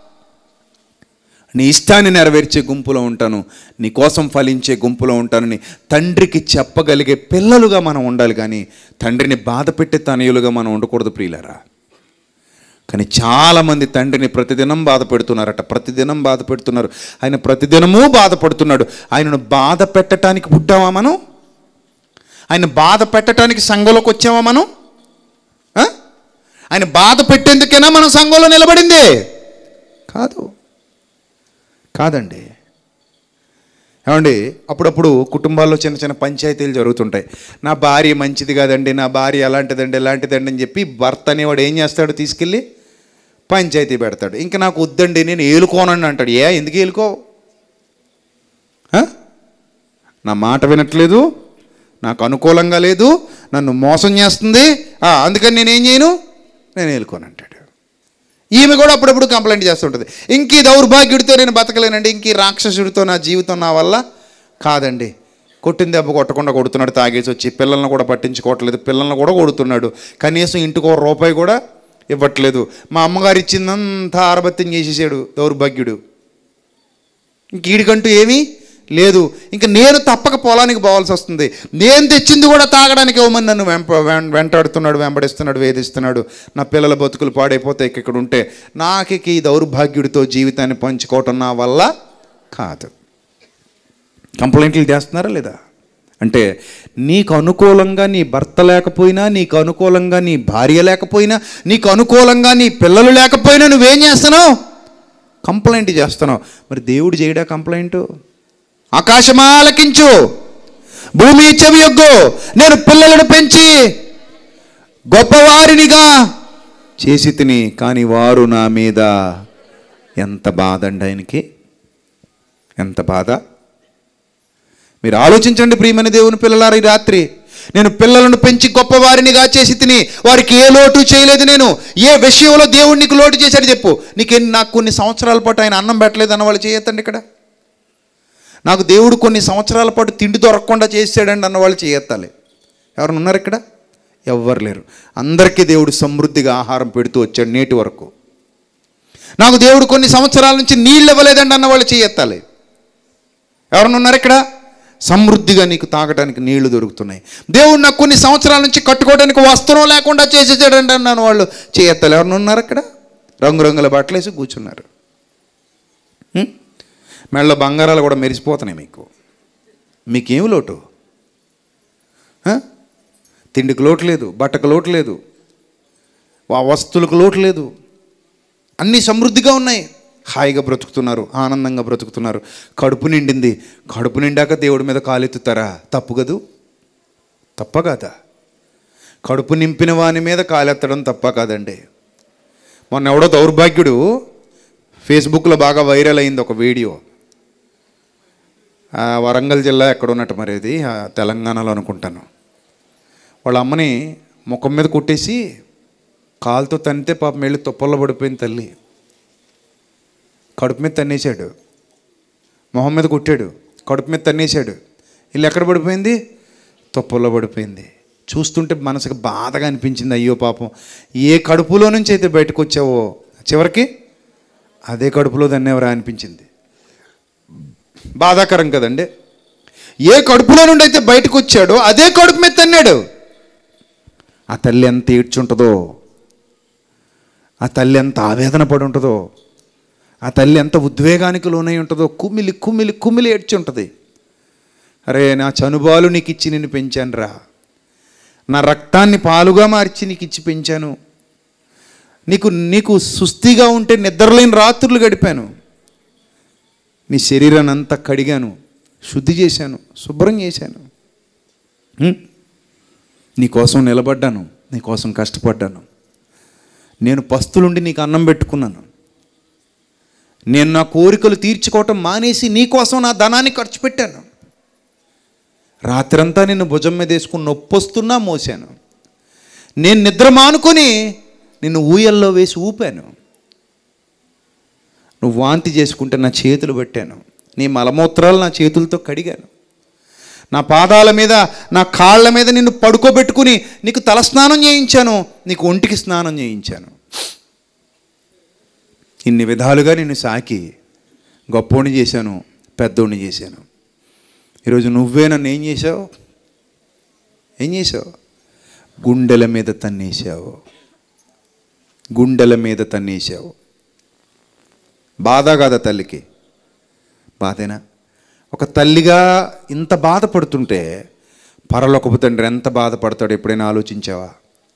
నీ ఇష్టాన్ని నెరవేర్చే గుంపులో ఉంటాను నీ కోసం ఫలించే గుంపులో ఉంటానని తండ్రికి చెప్పగలిగే పిల్లలుగా మనం ఉండాలి కానీ తండ్రిని బాధ పెట్టే తనయులుగా మనం ఉండకూడదు ప్రియులరా కానీ చాలామంది తండ్రిని ప్రతిదినం బాధ పెడుతున్నారట ప్రతిదినం బాధ పెడుతున్నారు ఆయన ప్రతిదినమూ బాధపడుతున్నాడు ఆయనను బాధ పెట్టడానికి పుట్టామా మనం ఆయన బాధ పెట్టడానికి సంఘంలోకి వచ్చామా మనం ఆ? ఆయన బాధ పెట్టేందుకేనా మనం సంఘంలో నిలబడింది కాదు కాదండి ఏమండి అప్పుడప్పుడు కుటుంబాల్లో చిన్న చిన్న పంచాయతీలు జరుగుతుంటాయి నా భార్య మంచిది కాదండి నా భార్య ఎలాంటిదండి ఎలాంటిదండి అని చెప్పి భర్త అనేవాడు ఏం చేస్తాడు తీసుకెళ్ళి పంచాయతీ పెడతాడు ఇంకా నాకు వద్దండి నేను ఏలుకోనండి అంటాడు ఏ ఎందుకు ఏలుకో ఆ? నా మాట వినట్లేదు నాకు అనుకూలంగా లేదు నన్ను మోసం చేస్తుంది ఆ, అందుకని నేనేం చేయను నేను ఏలుకోను అంటాడు ఈమె కూడా అప్పుడప్పుడు కంప్లైంట్ చేస్తుంటుంది ఇంక ఈ దౌర్భాగ్యుడితో నేను బతకలేనండి ఇంక ఈ రాక్షసుడితో నా జీవితం నా వల్ల కాదండి కొట్టిన దెబ్బ కొట్టకుండా కొడుతున్నాడు తాగేసి వచ్చి పిల్లల్ని కూడా పట్టించుకోవట్లేదు పిల్లల్ని కూడా కొడుతున్నాడు కనీసం ఇంటికి ఒక రూపాయి కూడా ఇవ్వట్లేదు మా అమ్మగారు ఇచ్చిందంతా ఆరబత్యం చేసేసాడు దౌర్భాగ్యుడు ఇంక వీడికంటూ ఏమీ లేదు ఇంకా నేను తప్పక పొలానికి పోవాల్సి వస్తుంది నేను తెచ్చింది కూడా తాగడానికి ఇవ్వమని నన్ను వెంప వెం- వెంటాడుతున్నాడు వెంబడిస్తున్నాడు వేధిస్తున్నాడు నా పిల్లల బతుకులు పాడైపోతే ఇక ఇక్కడ ఉంటే నాకు ఇక ఈ దౌర్భాగ్యుడితో జీవితాన్ని పంచుకోవటం నా వల్ల కాదు కంప్లైంట్లు చేస్తున్నారా లేదా అంటే నీకు అనుకూలంగా నీ భర్త లేకపోయినా నీకు అనుకూలంగా నీ భార్య లేకపోయినా నీకు అనుకూలంగా నీ పిల్లలు లేకపోయినా నువ్వేం చేస్తున్నావు కంప్లైంట్ చేస్తున్నావు మరి దేవుడు చేయడా కంప్లైంట్ ఆకాశమా ఆలకించు భూమి చెవియొగ్గు నేను పిల్లలను పెంచి గొప్పవారినిగా చేసి తిని కానీ వారు నా మీద ఎంత బాధ అండి ఆయనకి ఎంత బాధ మీరు ఆలోచించండి ప్రియమైన దేవుని పిల్లలారా ఈ రాత్రి నేను పిల్లలను పెంచి గొప్పవారినిగా చేసి తిని వారికి ఏ లోటు చేయలేదు నేను ఏ విషయంలో దేవుడు నీకు లోటు చేశాడు చెప్పు నీకు ఎన్ని- నాకు కొన్ని సంవత్సరాల పాటు ఆయన అన్నం పెట్టలేదు అన్న వాళ్ళు చేయొద్దండి ఇక్కడ నాకు దేవుడు కొన్ని సంవత్సరాల పాటు తిండి దొరకకుండా చేసాడండి అన్న వాళ్ళు చేయెత్తాలి ఎవరైనా ఉన్నారు ఇక్కడ ఎవ్వరు లేరు అందరికీ దేవుడు సమృద్ధిగా ఆహారం పెడుతూ వచ్చాడు నేటి వరకు నాకు దేవుడు కొన్ని సంవత్సరాల నుంచి నీళ్ళు ఇవ్వలేదండి అన్న వాళ్ళు చేయెత్తాలి ఎవరైనా ఉన్నారు ఇక్కడ సమృద్ధిగా నీకు తాగడానికి నీళ్లు దొరుకుతున్నాయి దేవుడు నాకు కొన్ని సంవత్సరాల నుంచి కట్టుకోవడానికి వస్త్రం లేకుండా చేసేసాడండి అన్నాను వాళ్ళు చేయెత్తాలి ఎవరైనా ఉన్నారు అక్కడ రంగురంగుల బట్టలు వేసి కూర్చున్నారు హ్మ్? మెళ్ళ బంగారాలు కూడా మెరిసిపోతున్నాయి మీకు మీకేమి లోటు ఆ? తిండికి లోటు లేదు బట్టకు లోటు లేదు ఆ వస్తువులకు లోటు లేదు అన్నీ సమృద్ధిగా ఉన్నాయి హాయిగా బ్రతుకుతున్నారు ఆనందంగా బ్రతుకుతున్నారు కడుపు నిండింది కడుపు నిండాక దేవుడి మీద కాలెత్తుతారా తప్పు కదూ తప్ప కాదా కడుపు నింపిన వాని మీద కాలెత్తడం తప్ప కాదండి మొన్న ఎవడో దౌర్భాగ్యుడు ఫేస్బుక్లో బాగా వైరల్ అయింది ఒక వీడియో ఆ, వరంగల్ జిల్లా ఎక్కడ ఉన్నట్టు మరి అది ఆ, తెలంగాణలో అనుకుంటాను వాళ్ళ అమ్మని ముఖం మీద కొట్టేసి కాలుతో తన్నితే పాపం వెళ్ళి తుప్పల్లో పడిపోయింది తల్లి కడుపు మీద తన్నేశాడు మొహం మీద కొట్టాడు కడుపు మీద తన్నేశాడు ఇల్లు ఎక్కడ పడిపోయింది తుప్పల్లో పడిపోయింది చూస్తుంటే మనసుకు బాధగా అనిపించింది అయ్యో పాపం ఏ కడుపులో నుంచి అయితే బయటకు వచ్చావో చివరికి అదే కడుపులో తన్నేవరా అనిపించింది బాధాకరం కదండి ఏ కడుపులో నుండి అయితే బయటకు వచ్చాడో అదే కడుపు మీద తన్నాడు ఆ తల్లి ఎంత ఏడ్చుంటుందో ఆ తల్లి ఎంత ఆవేదన పడి ఉంటుందో ఆ తల్లి ఎంత ఉద్వేగానికి లోనై ఉంటుందో కుమిలి కుమిలి కుమిలి ఏడ్చి ఉంటుంది అరే నా చనుబాలు నీకు ఇచ్చి నిన్ను పెంచాను రా నా రక్తాన్ని పాలుగా మార్చి నీకు ఇచ్చి పెంచాను నీకు నీకు సుస్థిగా ఉంటే నిద్రలేని రాత్రులు గడిపాను నీ శరీరాన్ని అంతా కడిగాను శుద్ధి చేశాను శుభ్రం చేశాను హ్మ్? నీకోసం నిలబడ్డాను నీకోసం కష్టపడ్డాను నేను పస్తులుండి నీకు అన్నం పెట్టుకున్నాను నేను నా కోరికలు తీర్చుకోవటం మానేసి నీకోసం నా ధనాన్ని ఖర్చు పెట్టాను రాత్రంతా నిన్ను భుజం మీద వేసుకుని నొప్పొస్తున్నా మోసాను నేను నిద్ర మానుకొని నిన్ను ఊయల్లో వేసి ఊపాను నువ్వు వాంతి చేసుకుంటే నా చేతులు పెట్టాను నీ మలమూత్రాలు నా చేతులతో కడిగాను నా పాదాల మీద నా కాళ్ళ మీద నిన్ను పడుకోబెట్టుకుని నీకు తలస్నానం చేయించాను నీకు ఒంటికి స్నానం చేయించాను ఇన్ని విధాలుగా నిన్ను సాకి గొప్పోని చేశాను పెద్దోడిని చేశాను ఈరోజు నువ్వే నన్ను ఏం చేశావు ఏం చేశావు గుండెల మీద తన్నేశావు గుండెల మీద తన్నేశావు బాధ కాదా తల్లికి బాధేనా ఒక తల్లిగా ఇంత బాధపడుతుంటే పరలోకపు తండ్రి ఎంత బాధపడతాడు ఎప్పుడైనా ఆలోచించావా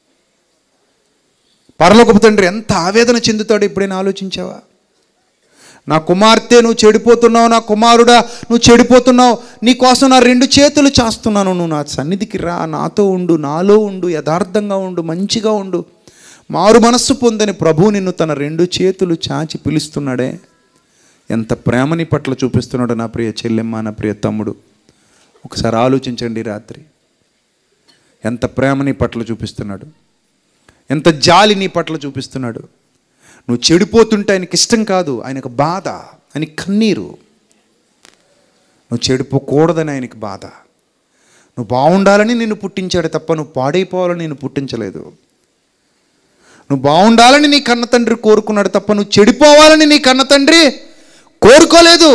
పరలోకపు తండ్రి ఎంత ఆవేదన చెందుతాడు ఎప్పుడైనా ఆలోచించావా నా కుమార్తె నువ్వు చెడిపోతున్నావు నా కుమారుడా నువ్వు చెడిపోతున్నావు నీ కోసం నా రెండు చేతులు చాస్తున్నాను నువ్వు నా సన్నిధికి రా నాతో ఉండు నాలో ఉండు యథార్థంగా ఉండు మంచిగా ఉండు మారు మనస్సు పొందని ప్రభువు నిన్ను తన రెండు చేతులు చాచి పిలుస్తున్నాడే ఎంత ప్రేమని పట్ల చూపిస్తున్నాడు నా ప్రియ చెల్లెమ్మ నా ప్రియ తమ్ముడు ఒకసారి ఆలోచించండి ఈ రాత్రి ఎంత ప్రేమని పట్ల చూపిస్తున్నాడు ఎంత జాలి నీ పట్ల చూపిస్తున్నాడు నువ్వు చెడిపోతుంటే ఆయనకి ఇష్టం కాదు ఆయనకు బాధ ఆయన కన్నీరు నువ్వు చెడిపోకూడదని ఆయనకి బాధ నువ్వు బాగుండాలని నిన్ను పుట్టించాడు తప్ప నువ్వు పాడైపోవాలని నిన్ను పుట్టించలేదు నువ్వు బాగుండాలని నీ కన్న తండ్రి కోరుకున్నాడు తప్ప నువ్వు చెడిపోవాలని నీ కన్న తండ్రి కోరుకోలేదు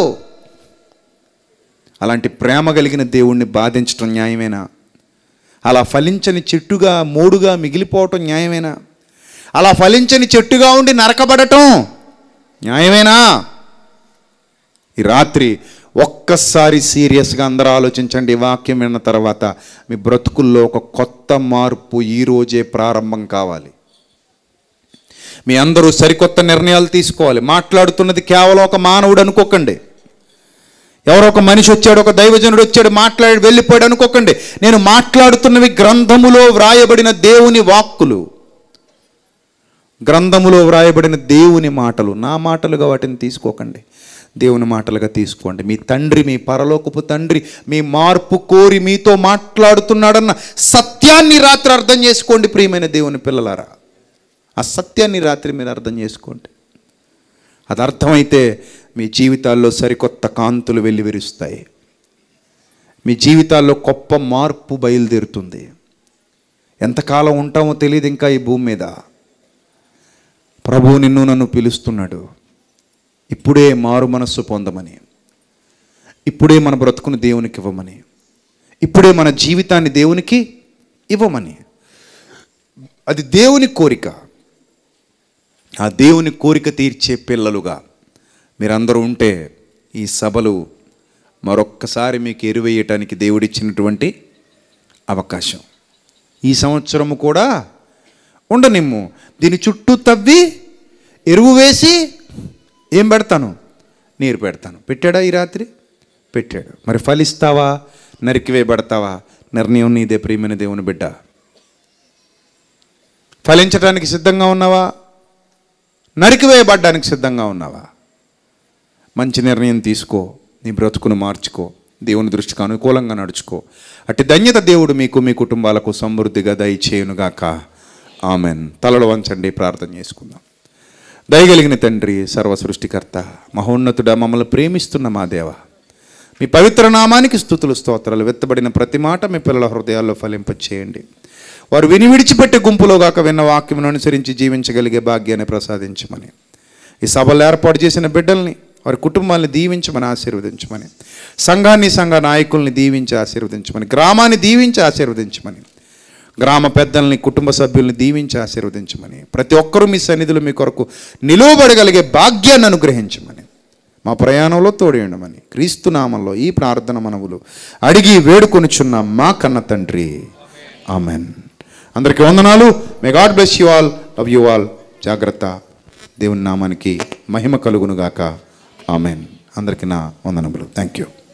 అలాంటి ప్రేమ కలిగిన దేవుణ్ణి బాధించటం న్యాయమేనా అలా ఫలించని చెట్టుగా మూడుగా మిగిలిపోవటం న్యాయమేనా అలా ఫలించని చెట్టుగా ఉండి నరకబడటం న్యాయమేనా ఈ రాత్రి ఒక్కసారి సీరియస్గా అందరూ ఆలోచించండి ఈ వాక్యం విన్న తర్వాత మీ బ్రతుకుల్లో ఒక కొత్త మార్పు ఈ రోజే ప్రారంభం కావాలి మీ అందరూ సరికొత్త నిర్ణయాలు తీసుకోవాలి మాట్లాడుతున్నది కేవలం ఒక మానవుడు అనుకోకండి ఎవరో ఒక మనిషి వచ్చాడు ఒక దైవజనుడు వచ్చాడు మాట్లాడి వెళ్ళిపోయాడు అనుకోకండి నేను మాట్లాడుతున్నవి గ్రంథములో వ్రాయబడిన దేవుని వాక్కులు గ్రంథములో వ్రాయబడిన దేవుని మాటలు నా మాటలుగా వాటిని తీసుకోకండి దేవుని మాటలుగా తీసుకోండి మీ తండ్రి మీ పరలోకపు తండ్రి మీ మార్పు కోరి మీతో మాట్లాడుతున్నాడన్న సత్యాన్ని రాత్రి అర్థం చేసుకోండి ప్రియమైన దేవుని పిల్లలారా ఆ సత్యాన్ని రాత్రి మీరు అర్థం చేసుకోండి అది అర్థమైతే మీ జీవితాల్లో సరికొత్త కాంతులు వెల్లివిరుస్తాయి మీ జీవితాల్లో గొప్ప మార్పు బయలుదేరుతుంది ఎంతకాలం ఉంటామో తెలియదు ఇంకా ఈ భూమి మీద ప్రభువు నిన్ను నన్ను పిలుస్తున్నాడు ఇప్పుడే మారు మనస్సు పొందమని ఇప్పుడే మన బ్రతుకుని దేవునికి ఇవ్వమని ఇప్పుడే మన జీవితాన్ని దేవునికి ఇవ్వమని అది దేవుని కోరిక ఆ దేవుని కోరిక తీర్చే పిల్లలుగా మీరందరూ ఉంటే ఈ సభలు మరొక్కసారి మీకు ఎరువేయటానికి దేవుడిచ్చినటువంటి అవకాశం ఈ సంవత్సరము కూడా ఉండనిమ్ము దీని చుట్టూ తవ్వి ఎరువు వేసి ఏం పెడతాను నీరు పెడతాను పెట్టాడా ఈ రాత్రి పెట్టాడు మరి ఫలిస్తావా నరికివేయబడతావా నిర్ణయం నీదే ప్రియమైన దేవుని బిడ్డ ఫలించడానికి సిద్ధంగా ఉన్నావా నరికివేయబడ్డానికి సిద్ధంగా ఉన్నావా మంచి నిర్ణయం తీసుకో నీ బ్రతుకును మార్చుకో దేవుని దృష్టికి అనుకూలంగా నడుచుకో అట్టి ధన్యత దేవుడు మీకు మీ కుటుంబాలకు సమృద్ధిగా దయచేయునుగాక ఆమెన్ తలలు వంచండి ప్రార్థన చేసుకుందాం దయగలిగిన తండ్రి సర్వ సృష్టికర్త మహోన్నతుడ మమ్మల్ని ప్రేమిస్తున్న మా దేవ మీ పవిత్ర నామానికి స్థుతులు స్తోత్రాలు వెత్తబడిన ప్రతి మాట మీ పిల్లల హృదయాల్లో ఫలింపచేయండి వారు విని విడిచిపెట్టే గుంపులో గాక విన్న వాక్యమును అనుసరించి జీవించగలిగే భాగ్యాన్ని ప్రసాదించమని ఈ సభలు ఏర్పాటు చేసిన బిడ్డల్ని వారి కుటుంబాన్ని దీవించమని ఆశీర్వదించమని సంఘాన్ని సంఘ నాయకుల్ని దీవించి ఆశీర్వదించమని గ్రామాన్ని దీవించి ఆశీర్వదించమని గ్రామ పెద్దల్ని కుటుంబ సభ్యుల్ని దీవించి ఆశీర్వదించమని ప్రతి ఒక్కరూ మీ సన్నిధిలో మీ కొరకు నిలువబడగలిగే భాగ్యాన్ని అనుగ్రహించమని మా ప్రయాణంలో తోడేయడమని క్రీస్తు నామంలో ఈ ప్రార్థన మనవులు అడిగి వేడుకొనుచున్న మా కన్న తండ్రి ఆమెన్ అందరికీ వందనాలు may God bless you all love you all జాగ్రత్త దేవుని నామానికి మహిమ కలుగునుగాక ఆమెన్ అందరికీ నా వందనములు థ్యాంక్ యూ